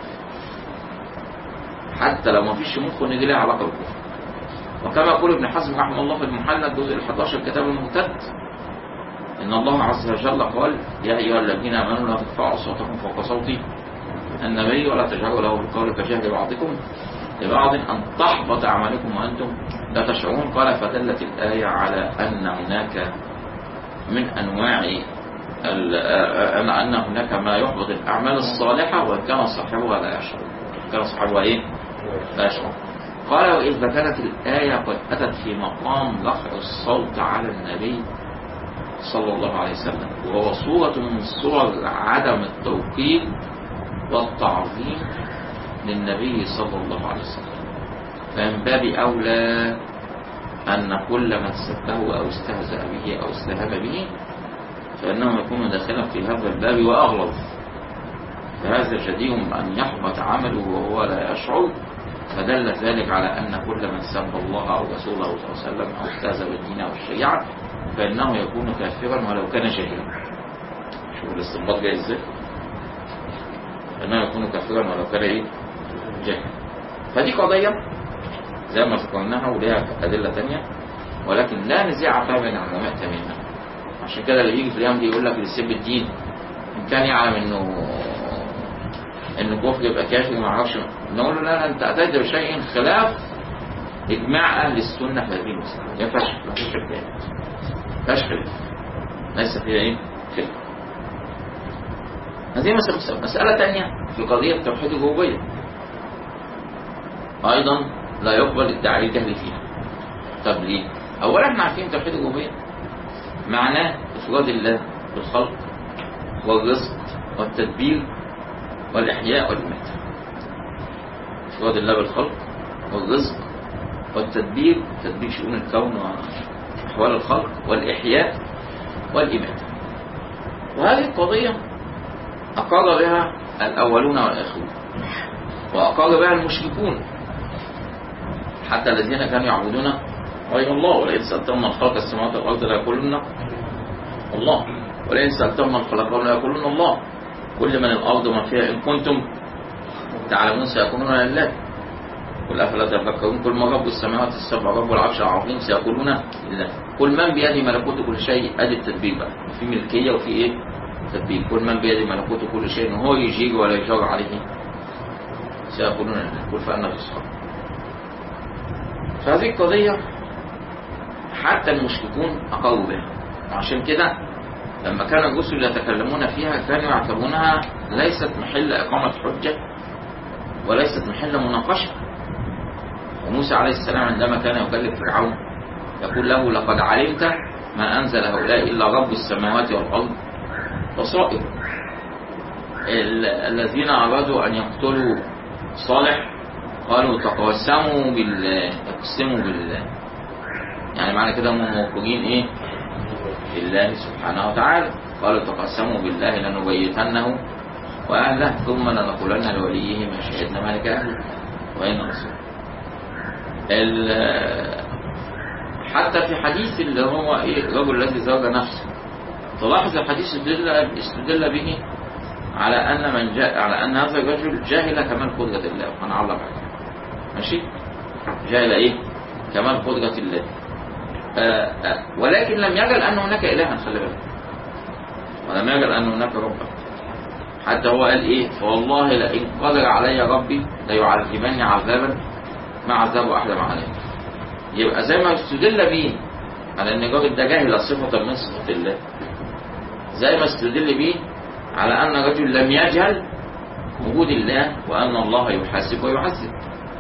S1: حتى لو ما فيش مخ ان دي لها علاقه بالكفر وكما يقول ابن حزم رحمه الله في المحلى الجزء ال 11 كتاب المرتد ان الله عز وجل قال يا ايها الذين امنوا لا ترفعوا اصواتكم فوق صوت النبي ولا تجهروا له بالقول كجهل بعضكم لبعض ان تحبط اعمالكم وانتم لا تشعرون قال فدلت الايه على ان هناك من انواع ال- ان أن هناك ما يحبط الاعمال الصالحه وان كان صاحبها لا يشعر كان صاحبها ايه؟ لا يشعر قال وإذا كانت الآية قد أتت في مقام رفع الصوت على النبي صلى الله عليه وسلم وهو صورة من صور عدم التوقير والتعظيم للنبي صلى الله عليه وسلم فمن باب أولى أن كل من سبه أو استهزأ به أو استهاب به فإنه يكون داخلا في هذا الباب وأغلظ فهذا جدير أن يحبط عمله وهو لا يشعر فدل ذلك على أن كل من سب الله أو رسوله صلى الله عليه وسلم أو استهزأ بالدين أو الشريعة فإنه يكون كافرا ولو كان جاهلا شوف الاستنباط جاي ازاي فإنه يكون كافرا ولو كان ايه جاهلا فدي قضية زي ما ذكرناها وليها أدلة تانية ولكن لا نزاع فيها بين العلماء تماما عشان كده اللي بيجي في اليوم دي يقول لك اللي يسب الدين إن كان يعلم إنه ان الكفر يبقى كافر ما اعرفش نقول له لا لا انت اتيت بشيء خلاف اجماع اهل السنه في هذه المساله يا فشل ما فيش خلاف ما فيش خلاف ليس فيها ايه خلاف هذه مسألة مسألة تانية في قضية توحيد الربوبية أيضا لا يقبل ادعاء الجهل فيها طب ليه؟ أولا احنا عارفين توحيد الربوبية معناه إفراد الله بالخلق والرزق والتدبير والإحياء والإماتة إفراد الله بالخلق والرزق والتدبير تدبير شؤون الكون وأحوال الخلق والإحياء والإماتة وهذه القضية أقر بها الأولون والآخرون وأقر بها المشركون حتى الذين كانوا يعبدون غير الله ولئن سألتهم من خلق السماوات والأرض ليقولن الله ولئن سألتهم من خلقهم ليقولون الله كل من الأرض وما فيها إن كنتم تعلمون سيقولون لله قل أفلا تفكرون كل ما رب السماوات السبع رب العرش العظيم سيقولون لله كل من بيده ملكوت كل شيء أدي التدبير بقى في ملكية وفي إيه تدبير كل من بيده ملكوت كل شيء وهو يجير ولا يجار عليه سيقولون لله قل فأنا تصحى فهذه القضية حتى المشركون أقروا بها وعشان كده لما كان الرسل يتكلمون فيها كانوا يعتبرونها ليست محل إقامة حجة وليست محل مناقشة وموسى عليه السلام عندما كان يكلم فرعون يقول له لقد علمت ما أنزل هؤلاء إلا رب السماوات والأرض بصائر ال- الذين أرادوا أن يقتلوا صالح قالوا تقسموا بالله اقسموا بالله يعني معنى كده هم موكلين ايه بالله سبحانه وتعالى قالوا تقسموا بالله لنبيتنه وأهله ثم لنقولن لوليه ما شهدنا مالك أهله وإن رسول ال- حتى في حديث اللي هو ايه الرجل الذي زوج نفسه تلاحظ الحديث استدل استدل به على ان من جاء على ان هذا الرجل جاهل كمال قدرة الله وهنعلق عليه ماشي جاهل ايه كمال قدرة الله آه آه ولكن لم يجل ان هناك الها خلي بالك ولم يجل ان هناك ربا حتى هو قال ايه فوالله لئن قدر علي ربي ليعذبني عذابا ما عذبه احد عليه يبقى زي ما استدل به على ان الراجل ده جاهل صفة من صفات الله زي ما استدل به على ان الرجل لم يجهل وجود الله وان الله يحاسب ويعذب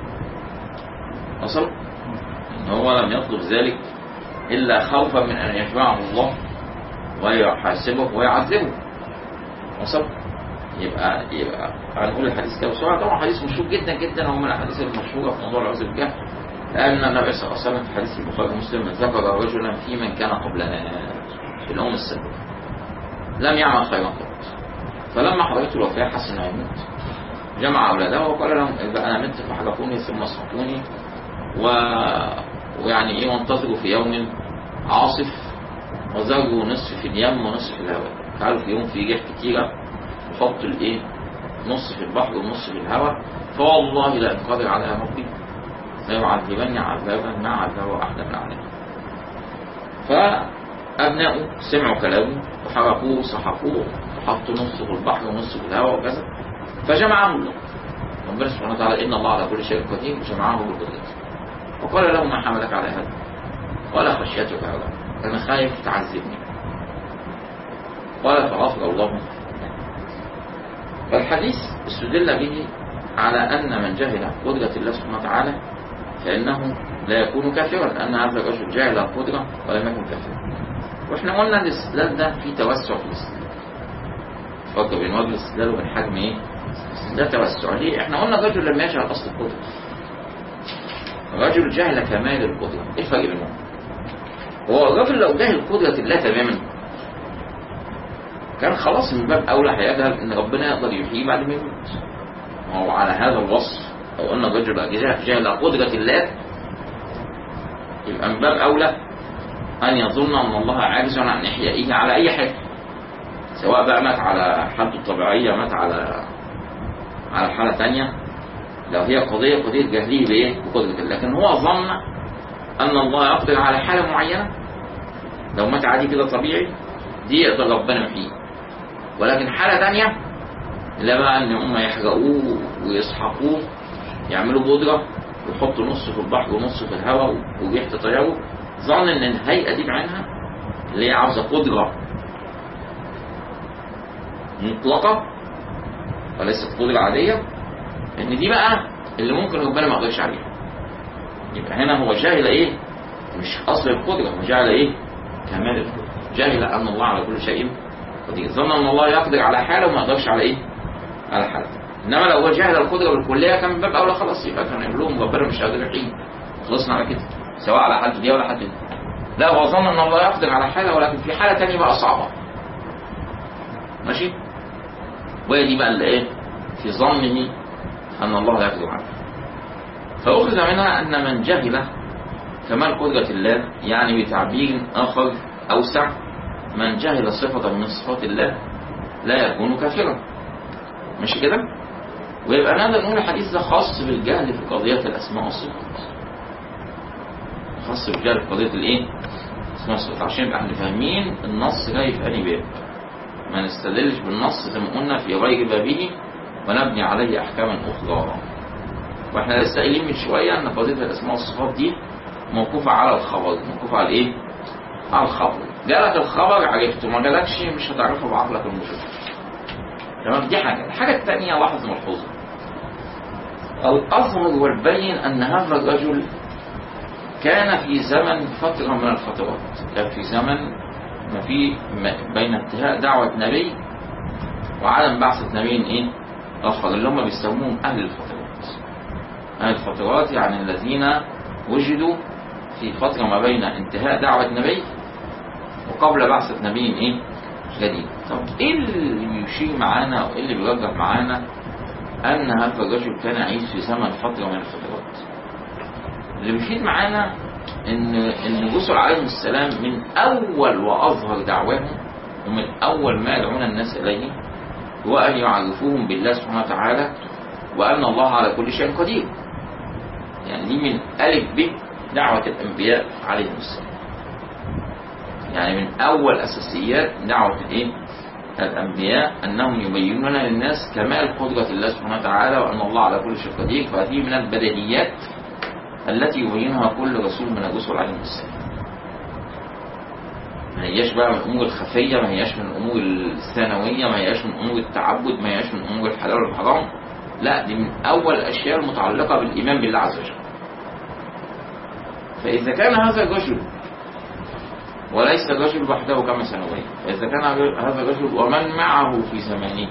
S1: وصل ان هو لم يطلب ذلك الا خوفا من ان يجمعه الله ويحاسبه ويعذبه وصل يبقى يبقى هنقول الحديث كده بسرعه طبعا حديث مشهور جدا جدا هو من الاحاديث المشهوره في موضوع العذر بالجهل لأن النبي صلى الله عليه وسلم في حديث البخاري ومسلم ذكر رجلا في من كان قبلنا في الأم السابقة لم يعمل خيرا قط فلما حضرته الوفاة حس انه يموت جمع أولاده وقال لهم إذا أنا مت فحرقوني ثم اسقطوني و... ويعني إيه وانتظروا في يوم عاصف وزروا نصف في اليم ونصف في الهواء تعالوا في يوم في ريح كتيرة وحطوا الإيه نص في البحر ونص في الهواء فوالله لأن قادر على ربي ليعذبني عذابا ما عذبه أحد من عليه فأبناؤه سمعوا كلامه وحرقوه وسحقوه وحطوا نصه في البحر ونصه في الهواء وكذا فجمعهم الله ربنا سبحانه وتعالى إن الله على كل شيء قدير وجمعه بقدرته وقال له ما حملك على هذا قال خشيتك على أنا خايف تعذبني قال فغفر الله فالحديث استدل به على أن من جهل قدرة الله سبحانه وتعالى فإنه لا يكون كافرا لأن هذا الرجل جاهل القدرة ولم يكن كافرا واحنا قلنا ان الاستدلال ده فيه توسع في الاستدلال فرق بين وجه الاستدلال وبين حجم ايه؟ ده توسع ليه؟ احنا قلنا الرجل لم يجهل اصل القدرة الرجل جهل كمال القدرة ايه الفرق بينهم؟ هو الرجل لو جهل قدرة الله تماما كان خلاص من باب اولى هيجهل ان ربنا يقدر يحييه بعد ما يموت ما هو على هذا الوصف لو ان الرجل جهل قدرة الله يبقى من باب اولى ان يظن ان الله عاجز عن احيائه على اي حال سواء بقى مات على حالته الطبيعية مات على على حالة تانية لو هي قضية قضية جهليه بايه بقدرة الله لكن هو ظن ان الله يقدر على حالة معينة لو مات عادي كده طبيعي دي يقدر ربنا يحييه ولكن حالة تانية لا بقى ان هم يحرقوه ويسحقوه يعملوا بودرة ويحطوا نص في البحر ونص في الهواء وريح تطيره ظن ان الهيئة دي بعينها اللي هي عاوزة قدرة مطلقة وليست قدرة عادية ان دي بقى اللي ممكن ربنا ما يقدرش عليها يبقى هنا هو جاهل ايه مش اصل القدرة هو جاهل ايه كمال القدرة جاهل ان الله على كل شيء قدير ظن ان الله يقدر على حاله وما يقدرش على ايه على حاله انما لو هو جاهل القدرة بالكلية كان من باب اولى خلاص يبقى كان يقول لهم ربنا مش قادر يحيي خلصنا على كده سواء على حالته دي ولا حالته دي لا هو ظن ان الله يقدر على حاله ولكن في حالة تانية بقى صعبة ماشي وهي دي بقى اللي ايه في ظنه ان الله لا يقدر عليه فأخذ منها أن من جهل كمال قدرة الله يعني بتعبير آخر أوسع من جهل صفة من صفات الله لا يكون كافرا مش كده ويبقى نقدر نقول الحديث ده خاص بالجهل في قضية الأسماء والصفات خاص بالجهل في قضية الإيه؟ الأسماء والصفات عشان يبقى احنا فاهمين النص جاي في أي باب ما نستدلش بالنص زي ما قلنا في غير بابه ونبني عليه أحكاما أخرى واحنا لسه قايلين من شوية أن قضية الأسماء والصفات دي موقوفة على الخبر موقوفة على إيه؟ على الخبر جالك الخبر عرفته ما جالكش مش هتعرفه بعقلك المشاهد تمام دي حاجة الحاجة الثانية لاحظ ملحوظة الأظهر والبين أن هذا الرجل كان في زمن فترة من الفترات كان في زمن ما في ما بين انتهاء دعوة نبي وعدم بعثة نبي ايه آخر اللي هم بيسموهم أهل الفترات أهل الفترات يعني الذين وجدوا في فترة ما بين انتهاء دعوة نبي وقبل بعثة نبي ايه جديد طب ايه اللي يشير معانا وايه اللي بيرجح معانا ان هذا الرجل كان يعيش في زمن فترة من الفترات اللي بيفيد معانا ان ان الرسل عليهم السلام من اول واظهر دعواهم ومن اول ما يدعون الناس اليه هو ان يعرفوهم بالله سبحانه وتعالى وان الله على كل شيء قدير يعني دي من الف ب دعوة الانبياء عليهم السلام يعني من اول اساسيات دعوة الايه الانبياء انهم يبينون للناس كمال قدرة الله سبحانه وتعالى وان الله على كل شيء قدير فهذه من البديهيات التي يبينها كل رسول من الرسل عليه السلام ما هياش بقى من الامور الخفيه ما هياش من الامور الثانويه ما هياش من امور التعبد ما هياش من امور الحلال والحرام لا دي من اول الاشياء المتعلقه بالايمان بالله عز وجل فاذا كان هذا الرجل وليس الرجل وحده كما سنبين فاذا كان هذا الرجل ومن معه في زمانه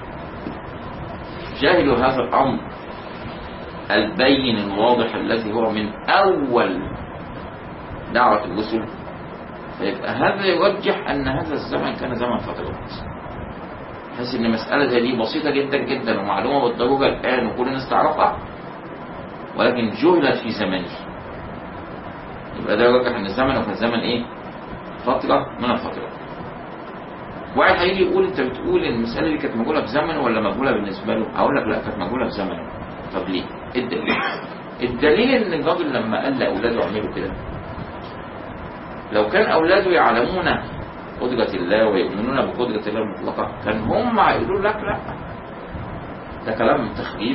S1: جاهلوا هذا الامر البين الواضح الذي هو من أول دعوة الرسل فيبقى هذا يرجح أن هذا الزمن كان زمن فترات بحيث أن مسألة زي دي بسيطة جدا جدا ومعلومة بالضرورة الآن وكل الناس تعرفها ولكن جهلت في زمنه يبقى ده يرجح أن الزمن كان زمن إيه؟ فترة من الفترات واحد هيجي يقول أنت بتقول إن المسألة دي كانت مجهولة في زمنه ولا مجهولة بالنسبة له؟ أقول لك لا كانت مجهولة في زمنه طب ليه؟ الدليل الدليل ان الراجل لما قال لاولاده اعملوا كده لو كان اولاده يعلمون قدرة الله ويؤمنون بقدرة الله المطلقة كان هم هيقولوا لك لا ده كلام تخفيف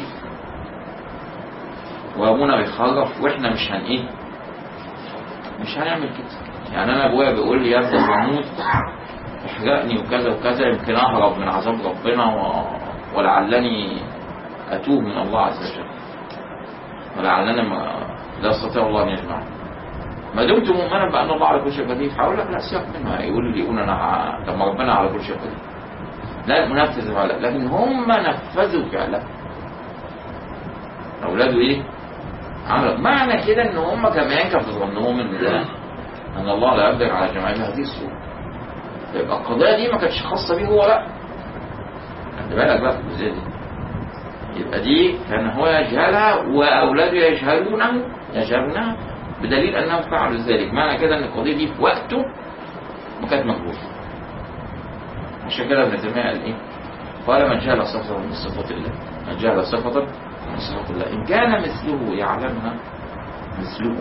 S1: وابونا بيخرف واحنا مش هن ايه مش هنعمل كده يعني انا ابويا بيقول لي يا ابني هموت احرقني وكذا وكذا يمكن اهرب من عذاب ربنا و... ولعلني أتوب من الله عز وجل ولعلنا ما لا يستطيع الله أن يجمع ما دمت مؤمنا بأن الله على كل شيء قدير هقول لك لا سيبك منه يقول لي يقول أنا طب ما ربنا على كل شيء قدير لا منفذ فعلا لكن هم نفذوا فعلا أولاده إيه؟ عملوا معنى كده إن هم كمان كانوا في ظنهم إن ده أن الله لا يقدر على جميع هذه الصورة يبقى القضية دي ما كانتش خاصة بيه هو لا خلي بالك بقى في الجزئية دي يبقى دي كان هو يجهلها وأولاده يجهلونه يجهلونها بدليل أنهم فعلوا ذلك معنى كده أن القضية دي في وقته ما كانت مقبولة عشان كده ابن تيمية قال إيه؟ قال من جهل صفة من صفات الله من جهل صفة من صفات الله إن كان مثله يعلمها مثله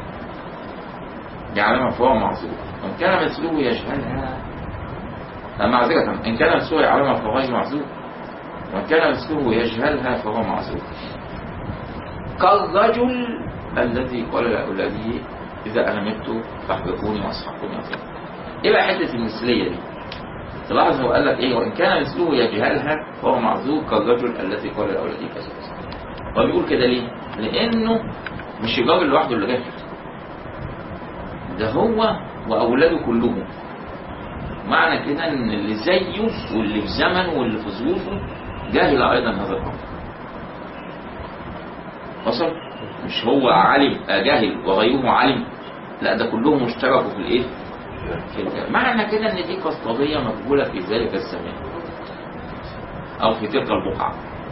S1: يعلمها فهو معذور وإن كان مثله يجهلها معذرة إن كان مثله يعلمها فهو غير معذور وإن كان مثله يجهلها فهو معذور كالرجل الذي قال لأولاده إذا أنا مت فاحبقوني واسحقوني إيه بقى حتة المثلية دي؟ تلاحظ هو قال لك إيه وإن كان مثله يجهلها فهو معذور كالرجل الذي قال لأولاده كذا كذا هو بيقول كده ليه؟ لأنه مش الراجل لوحده اللي جاهل ده هو وأولاده كلهم معنى كده ان اللي زيه واللي في زمنه واللي في ظروفه جاهل ايضا هذا الامر وصل مش هو علم جاهل وغيره علم لا ده كلهم اشتركوا في الايه في الجهل. معنى كده ان دي كانت قضيه مقبوله في ذلك الزمان او في تلك البقعه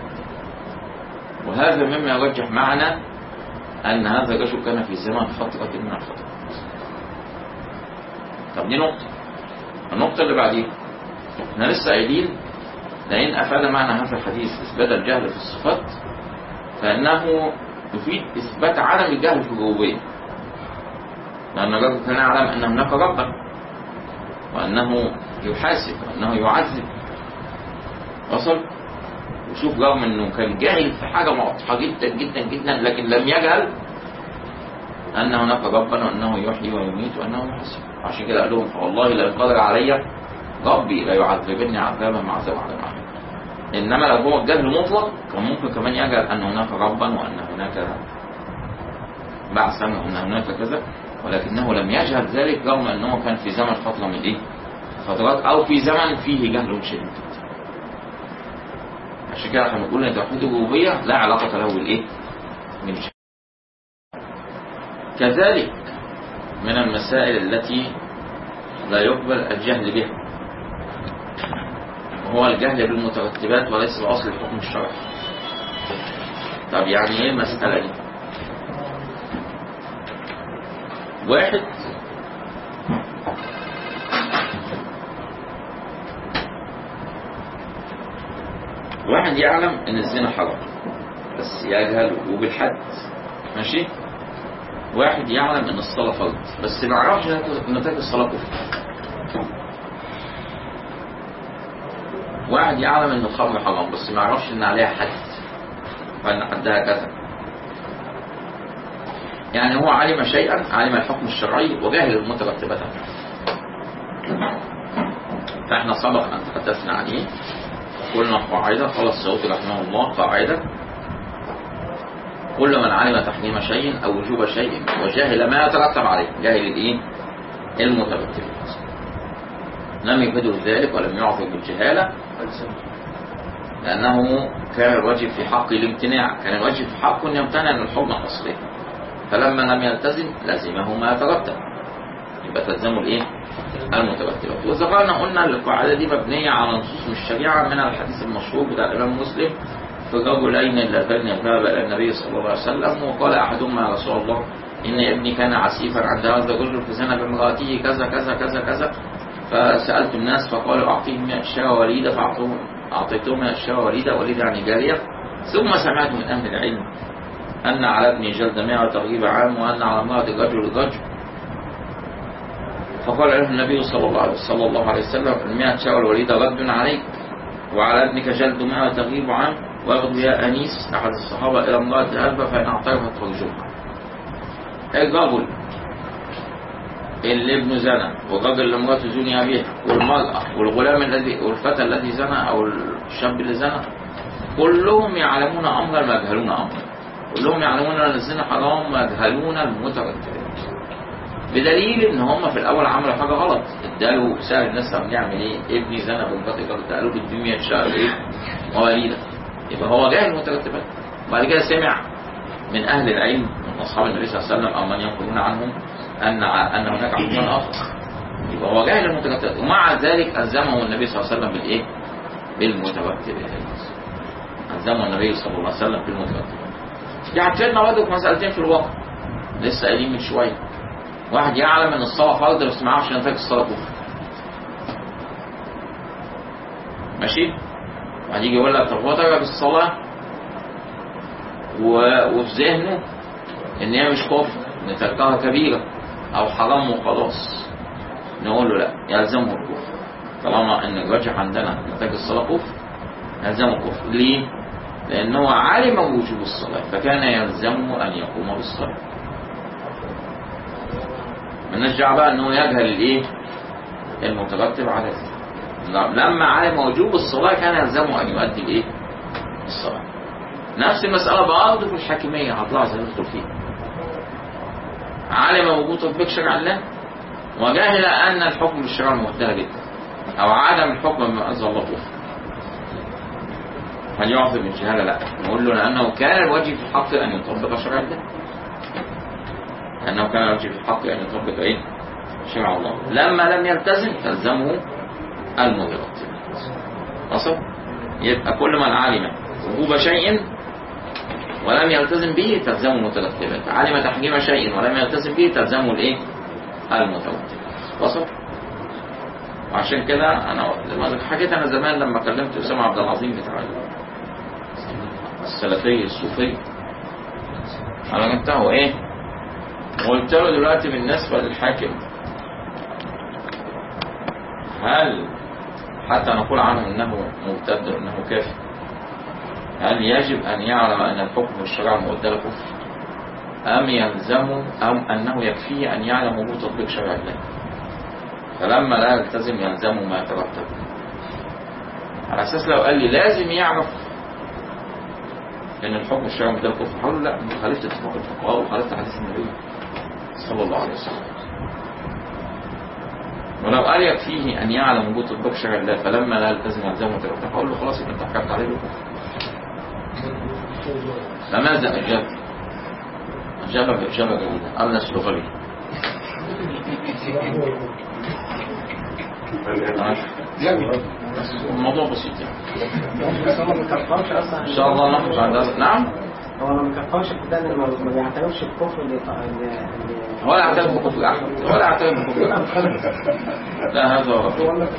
S1: وهذا مما يرجح معنا ان هذا الرجل كان في زمن فتره من الفترات طب دي نقطه النقطة اللي بعديها احنا لسه قايلين لأن أفاد معنى هذا الحديث إثبات الجهل في الصفات فإنه يفيد إثبات عدم الجهل في الربوبية لأن الرجل كان يعلم أن هناك ربا وأنه يحاسب وأنه يعذب وصل وشوف رغم أنه كان جاهل في حاجة واضحة جدا جدا جدا لكن لم يجهل أن هناك ربا وأنه يحيي ويميت وأنه يحاسب عشان كده قال لهم فوالله لا يقدر علي ربي لا يعذبني عذابا مع عذاب على معين انما لو هو الجهل مطلق كان ممكن كمان يجهل ان هناك ربا وان هناك بعثا وان هناك كذا ولكنه لم يجهل ذلك رغم انه كان في زمن فتره من ايه؟ فترات او في زمن فيه جهل شديد عشان كده احنا بنقول ان توحيد الربوبيه لا علاقه له بالايه؟ بالجهل كذلك من المسائل التي لا يقبل الجهل بها وهو الجهل بالمترتبات وليس بأصل الحكم الشرعي طب يعني ايه المسألة دي واحد واحد يعلم ان الزنا حرام بس يجهل وبالحد ماشي واحد يعلم ان الصلاة فرض بس ما يعرفش نتائج الصلاة كفر واحد يعلم ان الخمر حرام بس ما يعرفش ان عليها حد وان حدها كذا يعني هو علم شيئا علم الحكم الشرعي وجاهل المترتبات عنه فاحنا سبق ان تحدثنا عليه قلنا قاعدة قال السعودي رحمه الله قاعدة كل من علم تحريم شيء او وجوب شيء وجاهل ما يترتب عليه جاهل الايه المترتبات لم يفيده ذلك ولم يعطي بالجهالة لأنه كان الواجب في حق الامتناع كان الواجب في حقه أن يمتنع من الحرمة الأصلية فلما لم يلتزم لزمه ما يترتب يبقى تلزمه الايه؟ المترتبات وذكرنا قلنا القاعدة دي مبنية على نصوص من الشريعة من الحديث المشهور بتاع الإمام مسلم في الرجلين اللذان يذهب إلى النبي صلى الله عليه وسلم وقال أحدهما يا رسول الله إن ابني كان عسيفا عند هذا الرجل فزنى بامرأته كذا كذا كذا كذا فسألت الناس فقالوا أعطيهم الشاة وليدة فأعطوهم أعطيتهم الشاة وليدة وليدة يعني جارية ثم سمعت من أهل العلم أن على ابني جلد مئة تغيب عام وأن على امرأة الرجل الرجل فقال له النبي صلى الله عليه صلى الله عليه وسلم المئة شاة والوليدة رد عليك وعلى ابنك جلد مئة تغيب عام واغدو يا أنيس أحد الصحابة إلى امرأة ألبة فإن أعترفت فرجمها الرجل اللي ابنه زنى والراجل اللي مراته زني بها والمرأة والغلام الذي والفتى الذي زنى أو الشاب اللي زنى كلهم يعلمون أمرا ما يجهلون أمرا كلهم يعلمون أن الزنا حرام ويجهلون المترتبات بدليل ان هم في الاول عملوا حاجه غلط اداله سأل الناس طب نعمل ايه ابني زنى بمراتي قالوا قالوا بدي 100 شهر ايه مواليدا يبقى هو جاهل المترتبات وبعد كده سمع من اهل العلم من اصحاب النبي صلى الله عليه وسلم او من ينقلون عنهم ان ان هناك حكما اخر يبقى هو جاهل المترتبات ومع ذلك الزمه النبي صلى الله عليه وسلم بالايه؟ بالمترتبات الزمه النبي صلى الله عليه وسلم بالمترتبات يعني كلمه برضه في مسالتين في الواقع لسه قايلين من شويه واحد يعلم ان الصلاه فرض بس ما يعرفش نتائج الصلاه كفر ماشي واحد يجي يقول لك طب هو ترك الصلاه و... وفي ذهنه ان هي مش كفر ان تركها كبيره او حرام وخلاص نقول له لا يلزمه الكفر طالما ان الراجح عندنا نتائج الصلاه كفر يلزمه كفر ليه؟ لانه علم وجوب الصلاه فكان يلزمه ان يقوم بالصلاه مالناش دعوه بقى ان هو يجهل الايه؟ المترتب على ذلك. لما علم وجوب الصلاه كان يلزمه ان يؤدي الايه؟ الصلاه. نفس المساله برضه في الحاكميه هطلع زي ندخل فيها. علم وجود تطبيق شرع الله وجهل ان الحكم بالشرع منتهى جدا. او عدم الحكم بما انزل الله كفر. هل يعذر من جهاله؟ لا. نقول له لانه كان الواجب في الحق ان يطبق شرع الله. لأنه كان يرجي في الحق أن يطبق إيه؟ شرع الله لما لم يلتزم تلزمه المترتبات وصل؟ يبقى كل من علم وجوب شيء ولم يلتزم به تلزمه المترتبات علم تحريم شيء ولم يلتزم به تلزمه الايه؟ المترتبات وصل؟ وعشان كده انا لما حكيت انا زمان لما كلمت اسامه عبد العظيم بتاع السلفي الصوفي انا جبته ايه وقلت له دلوقتي بالنسبه للحاكم هل حتى نقول عنه انه مرتد وانه كافر هل يجب ان يعلم ان الحكم الشرعي مؤدى كفر ام يلزم او انه يكفيه ان يعلم وجود تطبيق شرع الله فلما لا يلتزم يلزمه ما يترتب على اساس لو قال لي لازم يعرف ان الحكم الشرعي مؤدى كفر هقول له لا انت خالفت اتفاق الفقهاء وخالفت حديث النبي صلى الله عليه وسلم ولو قال يكفيه ان يعلم وجود تطبيق شرع الله فلما لا يلتزم يلزمه ترتب هقول له خلاص يبقى انت حكمت عليه بالكفر فماذا أجاب أجاب بإجابة جيدة قال نسل غبي الموضوع بسيط يعني
S2: بس هو ما بيكفرش اصلا
S1: إن شاء الله ناخد بعد هذا نعم
S2: هو ما بيكفرش في ده إنه ما بيعترفش الكفر اللي اللي- اللي-
S1: ولا اعترف بكفر أحمد ولا اعترف بكفر أحمد لا هذا هو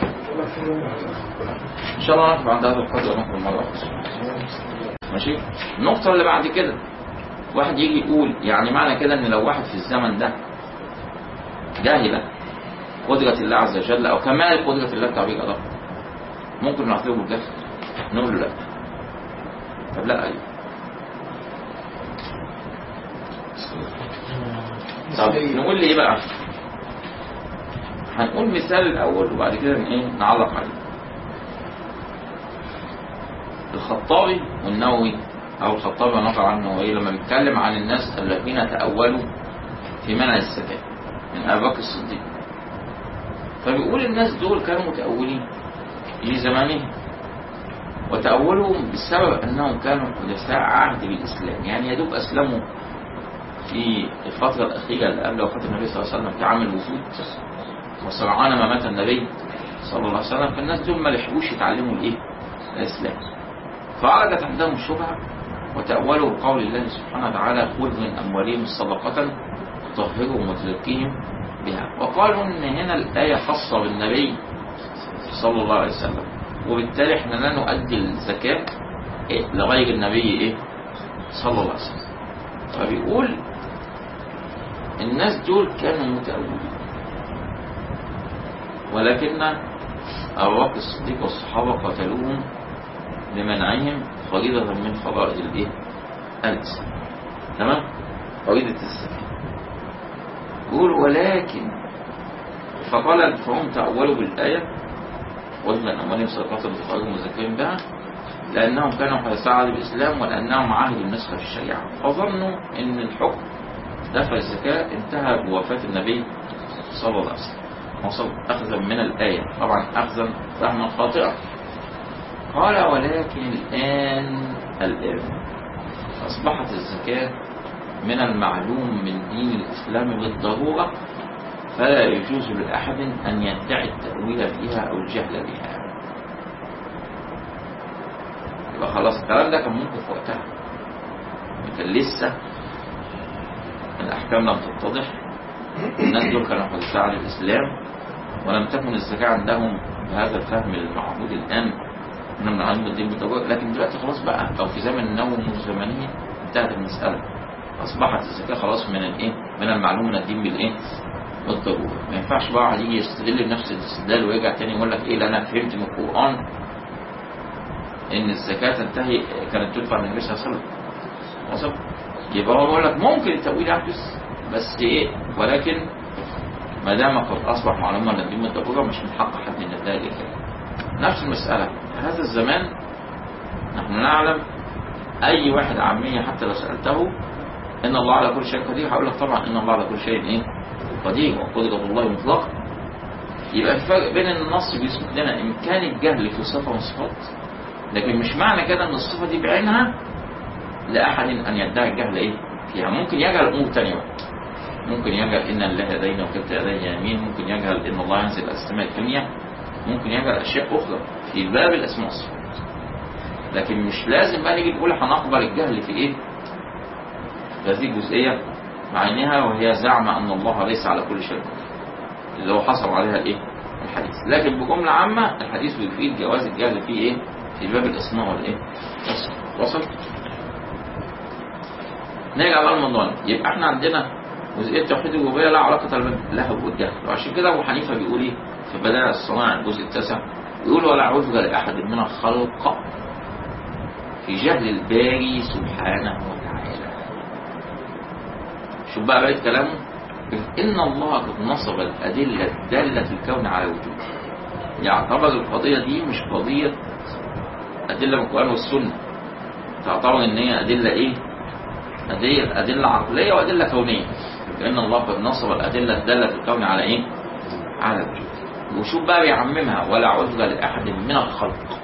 S1: إن شاء الله ناخد بعد هذا القدر وناخد مرة أخرى ماشي النقطة اللي بعد كده واحد يجي يقول يعني معنى كده ان لو واحد في الزمن ده جاهل قدرة الله عز وجل او كمال قدرة الله التعبير أدق ممكن نعتبره بالجهل نقول له لا طب لا ايوه طب نقول لي ايه بقى هنقول مثال الاول وبعد كده ايه نعلق عليه الخطابي والنووي او الخطابي ونقل عنه النووي لما بيتكلم عن الناس الذين تأولوا في منع الزكاة من ابي بكر الصديق فبيقول الناس دول كانوا متأولين في زمانهم وتأولهم بسبب أنهم كانوا حدثاء عهد بالإسلام يعني يدوب أسلموا في الفترة الأخيرة اللي قبل وفاة النبي صلى الله عليه وسلم في عام الوفود وسرعان ما مات النبي صلى الله عليه وسلم فالناس دول ما لحقوش يتعلموا الإيه؟ الإسلام فعرضت عندهم الشبهة وتأولوا بقول الله سبحانه وتعالى خذ من أموالهم الصدقة تطهرهم وتزكيهم بها وقالوا إن هنا الآية خاصة بالنبي صلى الله عليه وسلم وبالتالي احنا لا نؤدي الزكاة إيه؟ لغير النبي إيه؟ صلى الله عليه وسلم فبيقول الناس دول كانوا متأولين ولكن أبو بكر الصديق والصحابة قتلوهم لمنعهم فريضة من فرائض الإيه؟ الإسلام تمام؟ فريضة الزكاة يقول ولكن فقال فهم تأولوا بالآية وزن أموالهم صدقات تطهرهم وزكاهم بها لأنهم كانوا حدثاء عهد الإسلام ولأنهم عهد النسخ في الشريعة فظنوا أن الحكم دفع الزكاة انتهى بوفاة النبي صلى الله عليه وسلم وصل أخذا من الآية طبعا أخذا فهما خاطئا قال ولكن الآن الآن أصبحت الزكاة من المعلوم من دين الإسلام بالضرورة فلا يجوز لأحد أن يدعي التأويل فيها أو الجهل بها يبقى خلاص الكلام ده كان ممكن في وقتها كان لسه الأحكام لم تتضح الناس دول كانوا حدثاء عن الإسلام ولم تكن الزكاة عندهم بهذا الفهم المعهود الآن من المعلوم الدين بالضرورة لكن دلوقتي خلاص بقى أو في زمن النوم الزمنية انتهت المسألة أصبحت الزكاة خلاص من الإيه؟ من المعلوم من الدين بالإيه؟ بالضرورة ما ينفعش بقى واحد يجي يستدل بنفس الاستدلال ويرجع تاني يقول لك إيه لا أنا فهمت من القرآن إن الزكاة تنتهي كانت تدفع من النبي صلى الله عليه وسلم وصل يبقى هو بيقول لك ممكن التأويل يحدث بس إيه ولكن ما دام قد أصبح معلومة من الدين بالضرورة مش من حق حد إن يدعي الإجابة نفس المسألة هذا الزمان نحن نعلم أي واحد عامية حتى لو سألته إن الله على كل شيء قدير هقول لك طبعا إن الله على كل شيء إيه قدير وقدرة الله مطلقة يبقى الفرق بين إن النص بيثبت لنا إمكان الجهل في صفة من الصفات لكن مش معنى كده إن الصفة دي بعينها لأحد أن يدعي الجهل إيه فيها ممكن يجهل أمور تانية بقى ممكن يجهل إن الله يدينا وكلتا يدي يمين ممكن يجهل إن الله ينزل إلى السماء الدنيا ممكن يجهل أشياء أخرى في باب الأسماء والصفات لكن مش لازم بقى نيجي نقول هنقبل الجهل في إيه في هذه الجزئية بعينها وهي زعم أن الله ليس على كل شيء اللي هو حصل عليها الإيه الحديث لكن بجملة عامة الحديث بيفيد جواز الجهل فيه ايه في باب الاسماء والايه وصل وصل نرجع بقى لموضوعنا يبقى احنا عندنا جزئية التوحيد الربوبية لا علاقة لها بالجهل وعشان كده ابو حنيفة بيقول ايه في بدائع الصناعة الجزء التاسع يقول ولا عذر لأحد من الخلق في جهل الباري سبحانه وتعالى شوف بقى بقية كلامه إن الله قد نصب الأدلة الدالة في الكون على وجوده يعتبر القضية دي مش قضية أدلة من القرآن والسنة تعتبر إن هي أدلة إيه؟ أدلة, أدلة عقلية وأدلة كونية لأن الله قد نصب الأدلة الدالة في الكون على إيه؟ على وجوده وشوف بقى بيعممها ولا عذر لأحد من الخلق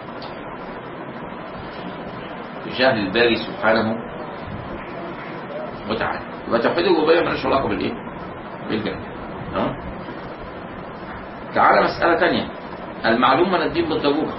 S1: بجهل الباري سبحانه وتعالى يبقى توحيد الربوبية مالوش علاقة بالإيه؟ بالجهل تمام؟ تعالى مسألة تانية المعلوم من الدين بالضرورة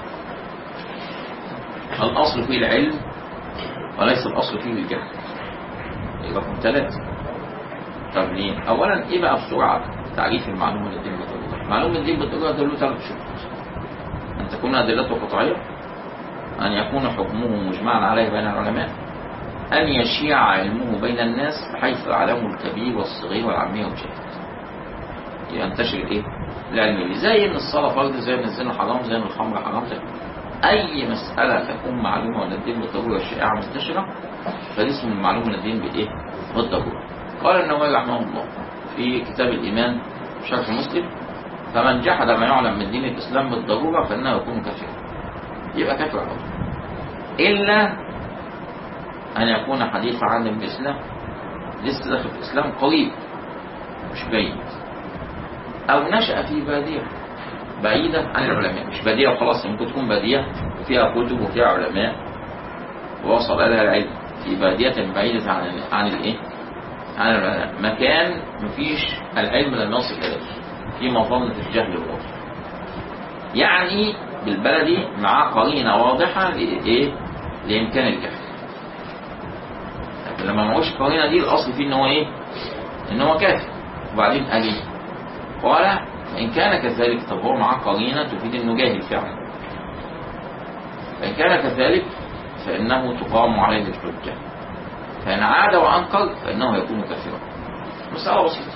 S1: الأصل فيه العلم وليس الأصل فيه الجهل رقم ثلاثة طب ليه؟ أولا إيه بقى بسرعة تعريف المعلوم من الدين بالضرورة؟ معلوم من الدين بالضرورة ده له ثلاث شروط أن تكون أدلته قطعية أن يكون حكمه مجمعا عليه بين العلماء أن يشيع علمه بين الناس بحيث يعلمه الكبير والصغير والعامية والجاهل ينتشر الايه؟ العلم بيه زي ان الصلاة فرض زي ان الزنا حرام زي ان الخمر حرام زي أي مسألة تكون معلومة من الدين بالضرورة شائعة منتشرة فدي اسمه المعلوم من الدين بإيه؟ بالضرورة قال النووي رحمه الله في كتاب الإيمان شرح مسلم فمن جحد ما يعلم من دين الإسلام بالضرورة فإنه يكون كافرا يبقى كافر على طول إلا أن يكون حديث عن الإسلام لسه داخل في الإسلام قريب مش بعيد أو نشأ في بادية بعيدة عن العلماء مش بادية وخلاص ممكن تكون بادية وفيها كتب وفيها علماء ووصل إليها العلم في بادية بعيدة عن عن الإيه؟ عن العلماء مكان مفيش العلم لم يصل إليه في مظنة الجهل والوصف يعني بالبلدي معاه قرينة واضحة لإيه؟ لإمكان الجهل لكن لما ما هوش القرينة دي الأصل فيه إن هو إيه؟ إن هو كافر وبعدين قال إيه؟ قال فإن كان كذلك طب هو معاه قرينة تفيد إنه جاهل فعلا فإن كان كذلك فإنه تقام عليه الحجة فإن عاد وأنكر فإنه يكون كافرا مسألة بسيطة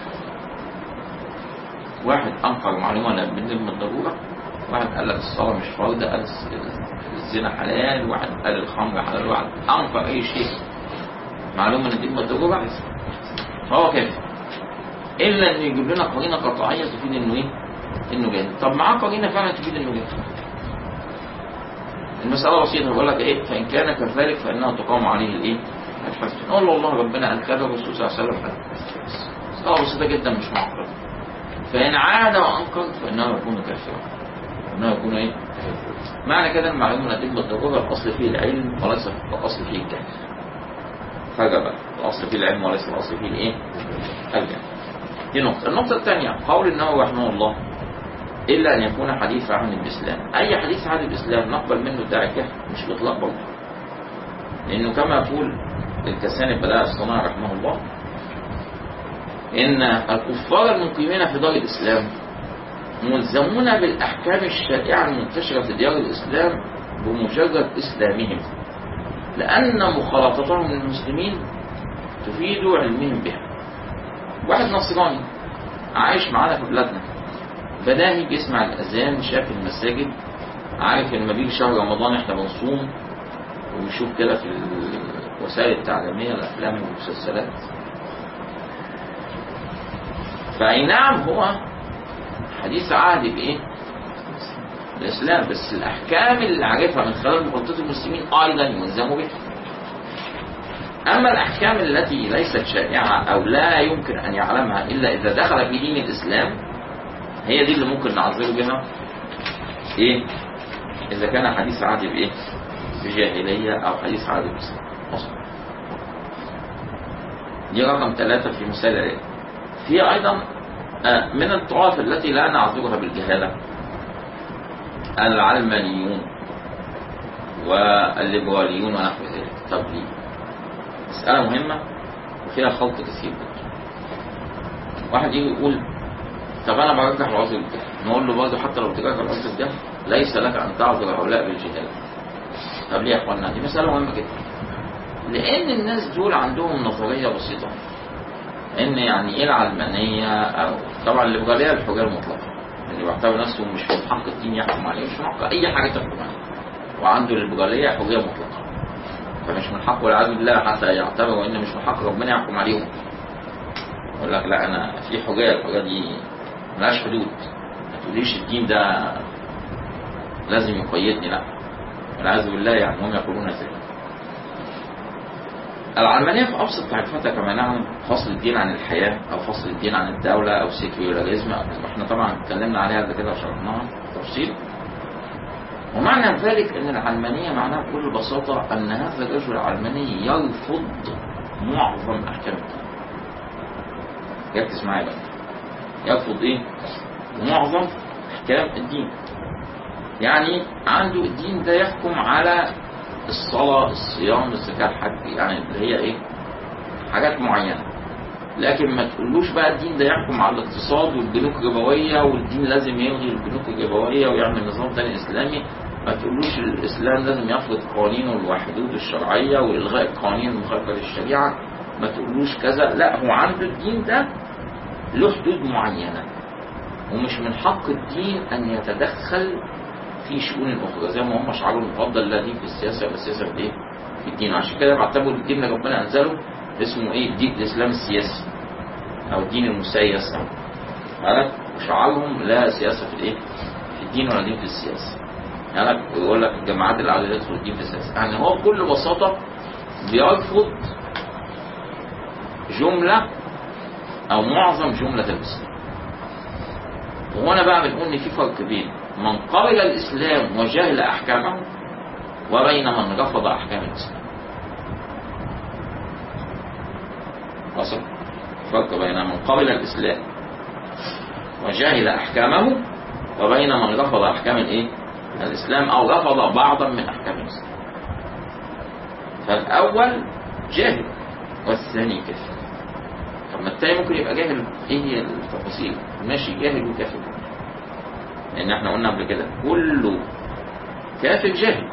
S1: واحد أنكر معلومة لا بالنسبة من الضرورة واحد قال لك الصلاة مش فرض قال الزنا حلال واحد قال الخمر حلال واحد أنكر أي شيء معلومة من الدين بالضرورة فهو كافر إلا إن يجيب لنا قرينة قطعية تفيد إنه إيه؟ إنه جاهل طب معاه قرينة فعلا تفيد إنه جاهل المسألة بسيطة بقول لك إيه فإن كان كذلك فإنه تقام عليه الإيه؟ الحج نقول له والله ربنا قال كذا والرسول صلى الله عليه وسلم قال مسألة بسيطة جدا مش معقدة فإن عاد وأنكر فإنه يكون كافرا إنه يكون إيه؟ معنى كده المعلومة من الدين بالضرورة الأصل فيه العلم وليس الأصل فيه الجهل حاجة بقى الأصل فيه العلم وليس الأصل فيه الإيه؟ الجهل دي نقطة النقطة الثانية قول النووي رحمه الله إلا أن يكون حديث عن الإسلام أي حديث عن الإسلام نقبل منه ادعاء الجهل مش بإطلاق برضه لأنه كما يقول الكساني البلاء الصناعي رحمه الله إن الكفار المقيمين في دار الإسلام ملزمون بالأحكام الشائعة المنتشرة في ديار الإسلام بمجرد إسلامهم لأن مخالطتهم للمسلمين تفيد علمهم بها واحد نصراني عايش معانا في بلادنا بداهي بيسمع الأذان شاف المساجد عارف لما بيجي شهر رمضان احنا بنصوم وبيشوف كده في الوسائل التعليمية الأفلام والمسلسلات فأي نعم هو حديث عهد بإيه؟ الإسلام بس الأحكام اللي عارفها من خلال مخطط المسلمين أيضا يلزموا بها أما الأحكام التي ليست شائعة أو لا يمكن أن يعلمها إلا إذا دخل في دين الإسلام هي دي اللي ممكن نعذره بها إيه؟ إذا كان حديث عهد بإيه؟ بجاهلية أو حديث عهد بإسلام أصلا دي رقم ثلاثة في مسائل العلم في أيضا من الطوائف التي لا نعذرها بالجهالة العلمانيون والليبراليون ونحو ذلك طب ليه؟ مسألة مهمة وفيها خلط كثير جدا واحد يجي يقول طب انا برجح العذر بالجهل نقول له برضه حتى لو بترجح العذر بالجهل ليس لك ان تعذر هؤلاء بالجهال طب ليه يا اخوانا دي مساله مهمه جدا لان الناس دول عندهم نظريه بسيطه ان يعني ايه العلمانيه او طبعا الليبراليه الحريه المطلقه اللي بيعتبر نفسه مش من حق الدين يحكم عليه مش من حق اي حاجه تحكم عليه وعنده الليبراليه حريه مطلقه فمش من حقه والعياذ بالله حتى يعتبروا ان مش من حق ربنا يحكم عليهم يقول لك لا انا في حريه الحريه دي ملهاش حدود ما تقوليش الدين ده لازم يقيدني لا والعياذ بالله يعني هم يقولون ذلك العلمانية في أبسط تعريفاتها كما نعلم فصل الدين عن الحياة أو فصل الدين عن الدولة أو سيكيولاريزم احنا طبعا اتكلمنا عليها قبل كده وشرحناها تفصيل ومعنى ذلك أن العلمانية معناها بكل بساطة أن هذا الرجل العلماني يرفض معظم أحكام الدين ركز معايا بقى يرفض إيه؟ معظم أحكام الدين يعني عنده الدين ده يحكم على الصلاة الصيام الزكاة الحج يعني اللي هي ايه حاجات معينة لكن ما تقولوش بقى الدين ده يحكم على الاقتصاد والبنوك الربوية والدين لازم يلغي البنوك الربوية ويعمل نظام تاني إسلامي ما تقولوش الإسلام لازم يفرض قوانينه والحدود الشرعية وإلغاء القوانين المخالفة للشريعة ما تقولوش كذا لا هو عنده الدين ده له حدود معينة ومش من حق الدين أن يتدخل في شؤون اخرى زي ما هم شعارهم المفضل لا دين في السياسه ولا السياسه في ايه؟ في الدين عشان كده بعتبروا الدين اللي ربنا انزله اسمه ايه؟ الدين الاسلام السياسي او الدين المسيس او عارف وشعارهم لا سياسه في الايه؟ في الدين ولا دين في السياسه عارف ويقول لك الجماعات اللي عايزه تدخل الدين في السياسه يعني هو بكل بساطه بيرفض جمله او معظم جمله الاسلام وهنا بقى بنقول ان في فرق بين من قبل الإسلام وجهل أحكامه وبين من رفض أحكام الإسلام وصل فرق بين من قبل الإسلام وجهل أحكامه وبين من رفض أحكام الإيه؟ الإسلام أو رفض بعضا من أحكام الإسلام فالأول جاهل والثاني كافر طب ما الثاني ممكن يبقى جاهل إيه هي التفاصيل ماشي جاهل وكافر لان احنا قلنا قبل كده كل كافر جاهل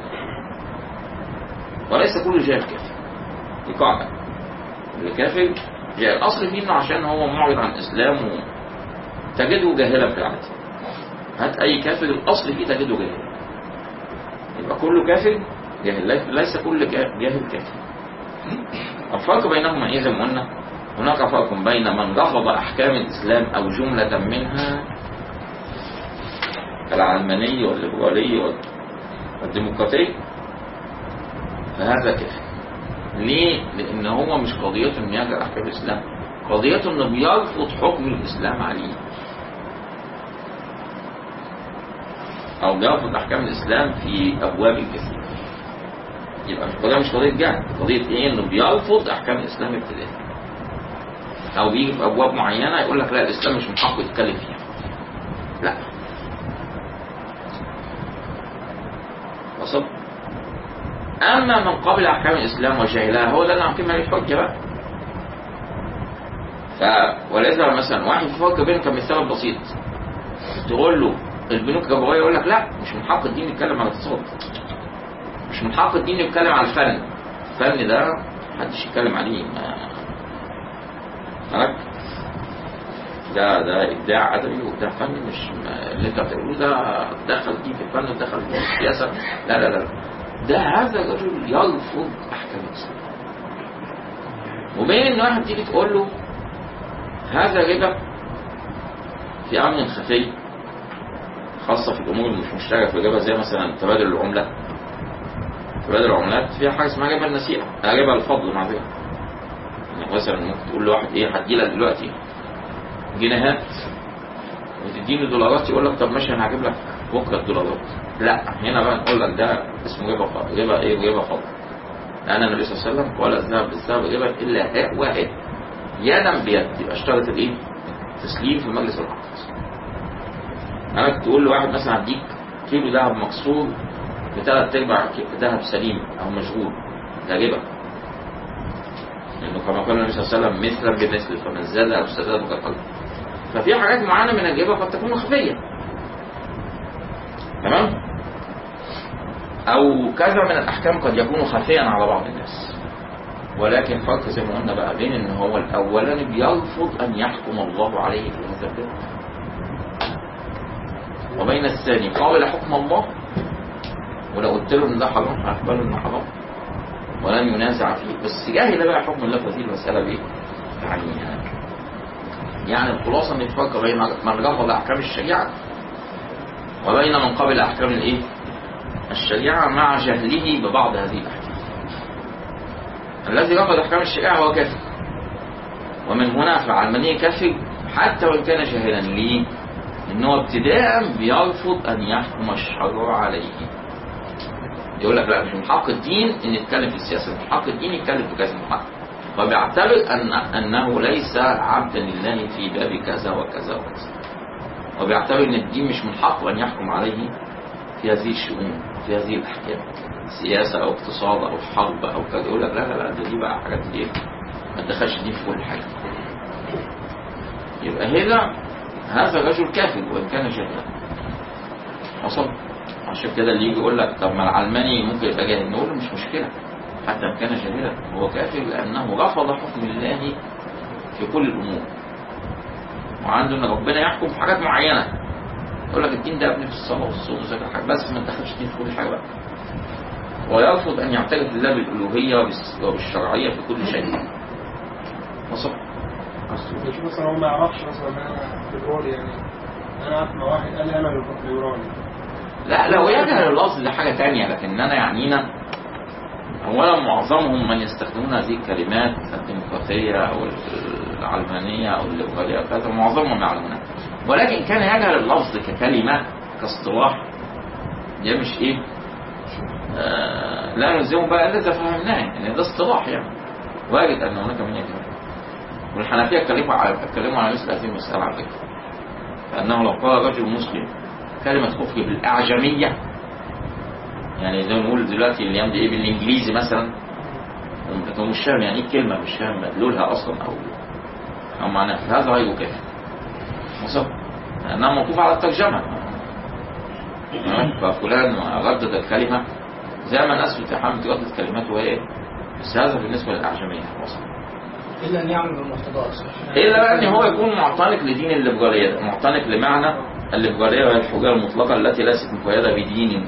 S1: وليس كل جاهل كافر دي قاعدة الكافر جاهل الاصل فيه انه عشان هو معرض عن الاسلام تجده جاهلا في العادة هات اي كافر الاصل فيه تجده جاهلا يبقى كله كافر جاهل ليس كل جاهل كافر الفرق بينهما ايه زي ما قلنا هناك فرق بين من رفض احكام الاسلام او جملة منها العلماني والليبرالي والديمقراطي فهذا كافر ليه؟ لأن هو مش قضيته إنه يرجع أحكام الإسلام قضيته إنه بيرفض حكم الإسلام عليه أو بيرفض أحكام الإسلام في أبواب كثيرة يبقى القضية مش قضية جهل قضية إيه؟ إنه بيرفض أحكام الإسلام ابتدائي أو بيجي في أبواب معينة يقول لك لا الإسلام مش من حقه يتكلم فيها لا وصل أما من قبل أحكام الإسلام وجهلها هو ده اللي عم عليه الحجة بقى ف ولذا مثلا واحد في فرق بينهم كمثال بسيط تقول له البنوك الربوية يقول لك لا مش من حق الدين يتكلم عن الاقتصاد مش من حق الدين يتكلم عن الفن الفن ده محدش يتكلم عليه ما ده ده ابداع ادبي وابداع فني مش اللي انت بتقوله ده دخل دي في الفن ودخل في السياسه لا لا لا ده هذا الرجل يرفض احكام الاسلام وبين ان واحد تيجي تقول له هذا ربا في امن خفي خاصه في الامور اللي مش مشتركه في الربا زي مثلا تبادل العمله تبادل العملات فيها حاجه اسمها ربا النسيئه ربا الفضل مع ذلك يعني مثلا ممكن تقول لواحد ايه هدي لك دلوقتي جنيهات وتديني دولارات يقول لك طب ماشي انا هجيب لك بكره الدولارات لا هنا بقى نقول لك ده اسمه ربا فضل ربا ايه ربا فضل لان النبي صلى الله عليه وسلم قال الذهب بالذهب ربا الا هاء واحد يدا بيد يبقى اشترط الايه؟ تسليم في مجلس العقد انا تقول لواحد مثلا هديك كيلو ذهب مكسور بثلاث ارباع ذهب سليم او مشغول ده ربا لانه كما قال النبي صلى الله عليه وسلم مثلا بمثل فمن زاد او استزاد فقد ففي حاجات معينة من الإجابة قد تكون مخفية تمام أو كذا من الأحكام قد يكون خفيا على بعض الناس ولكن فرق زي ما قلنا بقى بين ان هو الاولاني بيرفض ان يحكم الله عليه في هذا الباب وبين الثاني قابل حكم الله ولو قلت له ان ده حرام هيقبله انه حرام ولن ينازع فيه بس جاهل بقى حكم الله في هذه المساله بايه؟ يعني يعني الخلاصه ان الفرق بين من رفض احكام الشريعه وبين من قبل احكام الايه؟ الشريعه مع جهله ببعض هذه الاحكام. الذي رفض احكام الشريعه هو كافر. ومن هنا فالعلمانيه كافر حتى وان كان جاهلا ليه؟ ان هو ابتداء بيرفض ان يحكم الشرع عليه. يقول لك لا مش من حق الدين ان يتكلم في السياسه، من حق الدين يتكلم في كذا محق. فبيعتبر ان انه ليس عبدا لله في باب كذا وكذا وكذا. وبيعتبر ان الدين مش من حقه ان يحكم عليه في هذه الشؤون في هذه الاحكام سياسه او اقتصاد او حرب او كذا يقول لك لا لا لا ده دي بقى حاجات ايه ما تدخلش دي في كل حاجه يبقى هنا هذا الرجل كافر وان كان جاهلا وصل عشان كده اللي يجي يقول لك طب ما العلماني ممكن يبقى جاهل نقول له مش مشكله حتى ان كان جاهلا هو كافر لانه رفض حكم الله في كل الامور وعنده ان ربنا يحكم في حاجات معينه يقول لك الدين ده ابني في الصلاه والصوم والزكاه حاجة بس ما تدخلش الدين في كل حاجه بقى ويرفض ان يعترف بالله بالالوهيه وبالس- وبالشرعيه في كل شيء وصل
S3: مش مثلا هو ما يعرفش مثلا ان انا ليبرالي يعني انا قعدت مع واحد قال لي انا ليبرالي
S1: لا لو يجهل اللفظ ده حاجه تانية لكننا يعنينا اولا معظمهم من يستخدمون هذه الكلمات الديمقراطيه او العلمانيه او الليبراليه او كذا معظمهم يعلمونها ولكن كان يجهل اللفظ ككلمه كاصطلاح ده مش ايه آه لا نلزمه بقى الا اذا فهمناه ان ده اصطلاح يعني وارد ان هناك من يجهل والحنفيه اتكلموا على اتكلموا على مثل هذه المساله على فكره فانه لو قال رجل مسلم كلمه كفر بالاعجميه يعني زي ما نقول دلوقتي الايام دي ايه بالانجليزي مثلا هو مش فاهم يعني ايه كلمه مش فاهم مدلولها اصلا او او معناها هذا غير كافر وصل لانها موقوفه على الترجمه تمام؟ ففلان ردد الكلمه زي ما الناس بتحمل تردد كلماته ايه بس هذا بالنسبه للاعجميه وصل
S4: الا ان يعمل بالمقتضى
S1: الا بقى ان هو يكون معتنق لدين الليبراليه معتنق لمعنى الليبراليه وهي الحجه المطلقه التي ليست مقيده بدين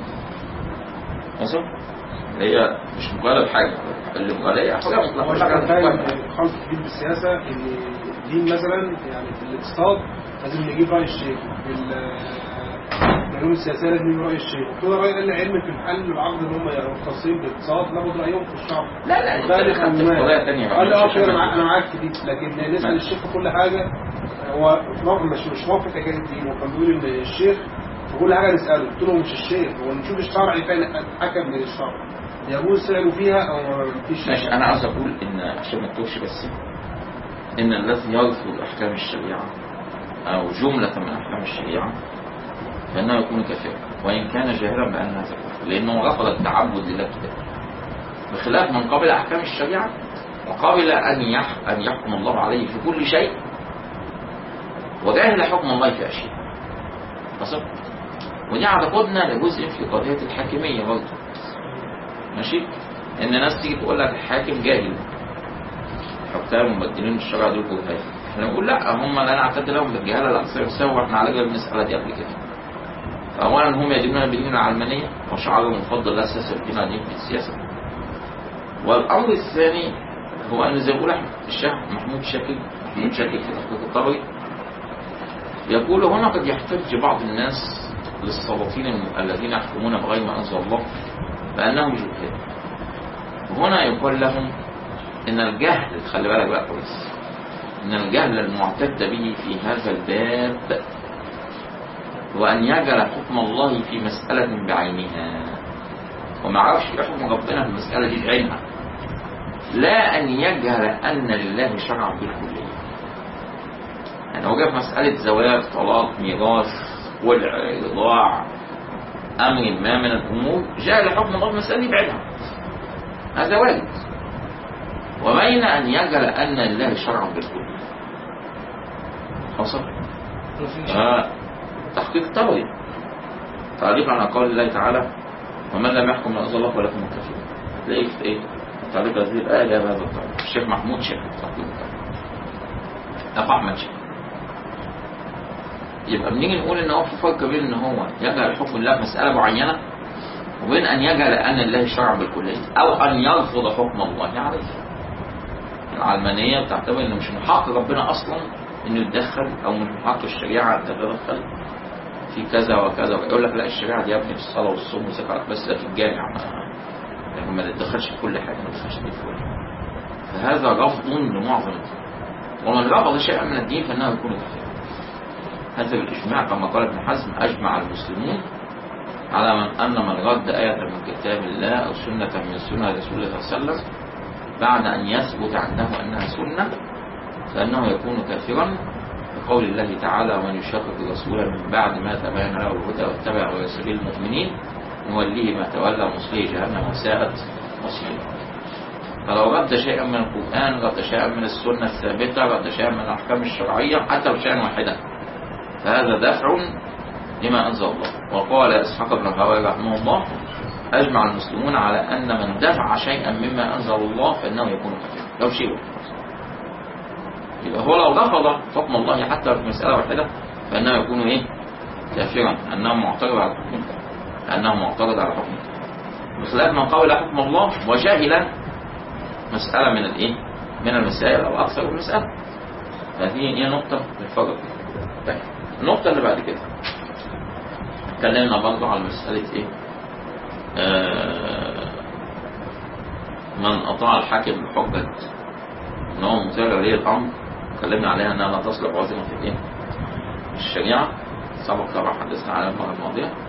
S1: وصل هي مش مقيده بحاجه الليبراليه حجه مطلقه
S3: هو
S1: مش
S3: كان
S1: حاجه
S3: فاهم
S1: مقيدة.
S3: خلط الدين بالسياسه ان الدين مثلا يعني في الاقتصاد لازم نجيب راي الشيخ في ال- العلوم السياسيه لازم نجيب راي الشيخ كل راي قال علم في الحل والعقد ان هم مختصين بالاقتصاد ناخد رايهم في الشعب
S1: لا لا
S3: ده اللي
S1: انت خدت في قضايا ثانيه
S3: قال لي اه كده انا معاك- انا معاك في دي لكن نسال الشيخ في كل حاجه هو موقف مش مش موقف حكايه الدين هو كان بيقول ان الشيخ في كل حاجه نساله قلت له مش الشيخ هو نشوف الشرع فين حكم من الشرع يجوز سألوا فيها او ما فيش
S1: ماشي انا عاوز اقول ان عشان ما تتوهش بس ان الذي يرفض احكام الشريعه او جمله من احكام الشريعه فانه يكون كافرا وان كان جاهلا بان هذا كفر لانه رفض التعبد لله كده بخلاف من قبل احكام الشريعه وقبل ان يح ان يحكم الله عليه في كل شيء وجاهل حكم الله في اشياء وصل ودي اعتقدنا لجزء في قضيه الحاكميه برضه ماشي ان ناس تيجي تقول لك الحاكم جاهل حكام مبدلين الشرع دول جهال احنا نقول لا هم لا نعتد لهم بالجهاله الاكثر يساوي واحنا عالجنا المساله دي قبل كده فاولا هم يدينون بالدين العلمانيه وشعارهم المفضل لا اساس الدين على دين في السياسه والامر الثاني هو ان زي ما بيقول احمد الشيخ محمود شاكر محمود شاكر في تحقيق الطبري يقول هنا قد يحتج بعض الناس للسلاطين الم- الذين يحكمون بغير ما انزل الله بانهم جهال وهنا يقال لهم ان الجهل خلي بالك بقى كويس ان الجهل المعتد به في هذا الباب هو ان يجعل حكم الله في مسألة بعينها وما عرفش يحكم ربنا في المسألة دي بعينها لا ان يجهل ان لله شرعا بالكلية يعني هو جاء في مسألة زواج طلاق ميراث ولع رضاع امر ما من الامور جاء لحكم الله في المسألة دي بعينها هذا وارد وبين أن يجعل أن لله شرعا بالكل حصل
S4: مفيش
S1: آه، تحقيق توي تعليق على قول الله تعالى ومن لم يحكم ما انزل الله فلكم الكافرون تلاقيه في ايه؟ تعليق هذه الايه جاب هذا التعليق الشيخ محمود شيخ تحقيق التوي اخو احمد شيخ يبقى بنيجي نقول ان هو في فرق بين ان هو يجعل حكم الله في مساله معينه وبين ان يجعل ان الله شرع بالكليه او ان يرفض حكم الله عليه العلمانيه بتعتبر ان مش من حق ربنا اصلا انه يتدخل او مش من حق الشريعه ان تتدخل في كذا وكذا يقول لك لا الشريعه دي يا ابني في الصلاه والصوم والزكاه بس ده في الجامع ما يعني ما نتدخلش في كل حاجه ما نتدخلش في كل حاجه فهذا رفض لمعظم الدين ومن رفض شيئا من الدين فانه يكون كافرا هذا بالإجماع كما قال ابن حزم أجمع المسلمون على من أن من رد آية من كتاب الله أو سنة من سنة رسول الله صلى الله عليه وسلم بعد أن يثبت عنه أنها سنة فإنه يكون كافرا بقول الله تعالى ومن يشاقق الرسول من بعد ما تبين له الهدى واتبع غير سبيل المؤمنين نوليه ما تولى ونصليه جهنم وساءت مصيرا فلو رد شيئا من القرآن رد شيئا من السنة الثابتة رد شيئا من الأحكام الشرعية حتى لو شيئا واحدا فهذا دفع لما أنزل الله وقال إسحاق بن الهواري رحمه الله أجمع المسلمون على أن من دفع شيئا مما أنزل الله فإنه يكون كافرا لو شيء يبقى هو لو رفض حكم الله حتى في مسألة واحدة فإنه يكون إيه؟ كافرا أنه معترض على حكم الله أنه معترض على حكم الله بخلاف من قول حكم الله وجاهلا مسألة من الإيه؟ من المسائل أو أكثر من مسألة هذه هي نقطة الفرق طيب النقطة اللي بعد كده اتكلمنا برضه على مسألة ايه آه من أطاع الحاكم بحجة ان هو مطيع لولي الأمر اتكلمنا عليها انها لا تصلح وزنا في الايه الشريعة سبق طبعا حدثنا عليها المرة الماضية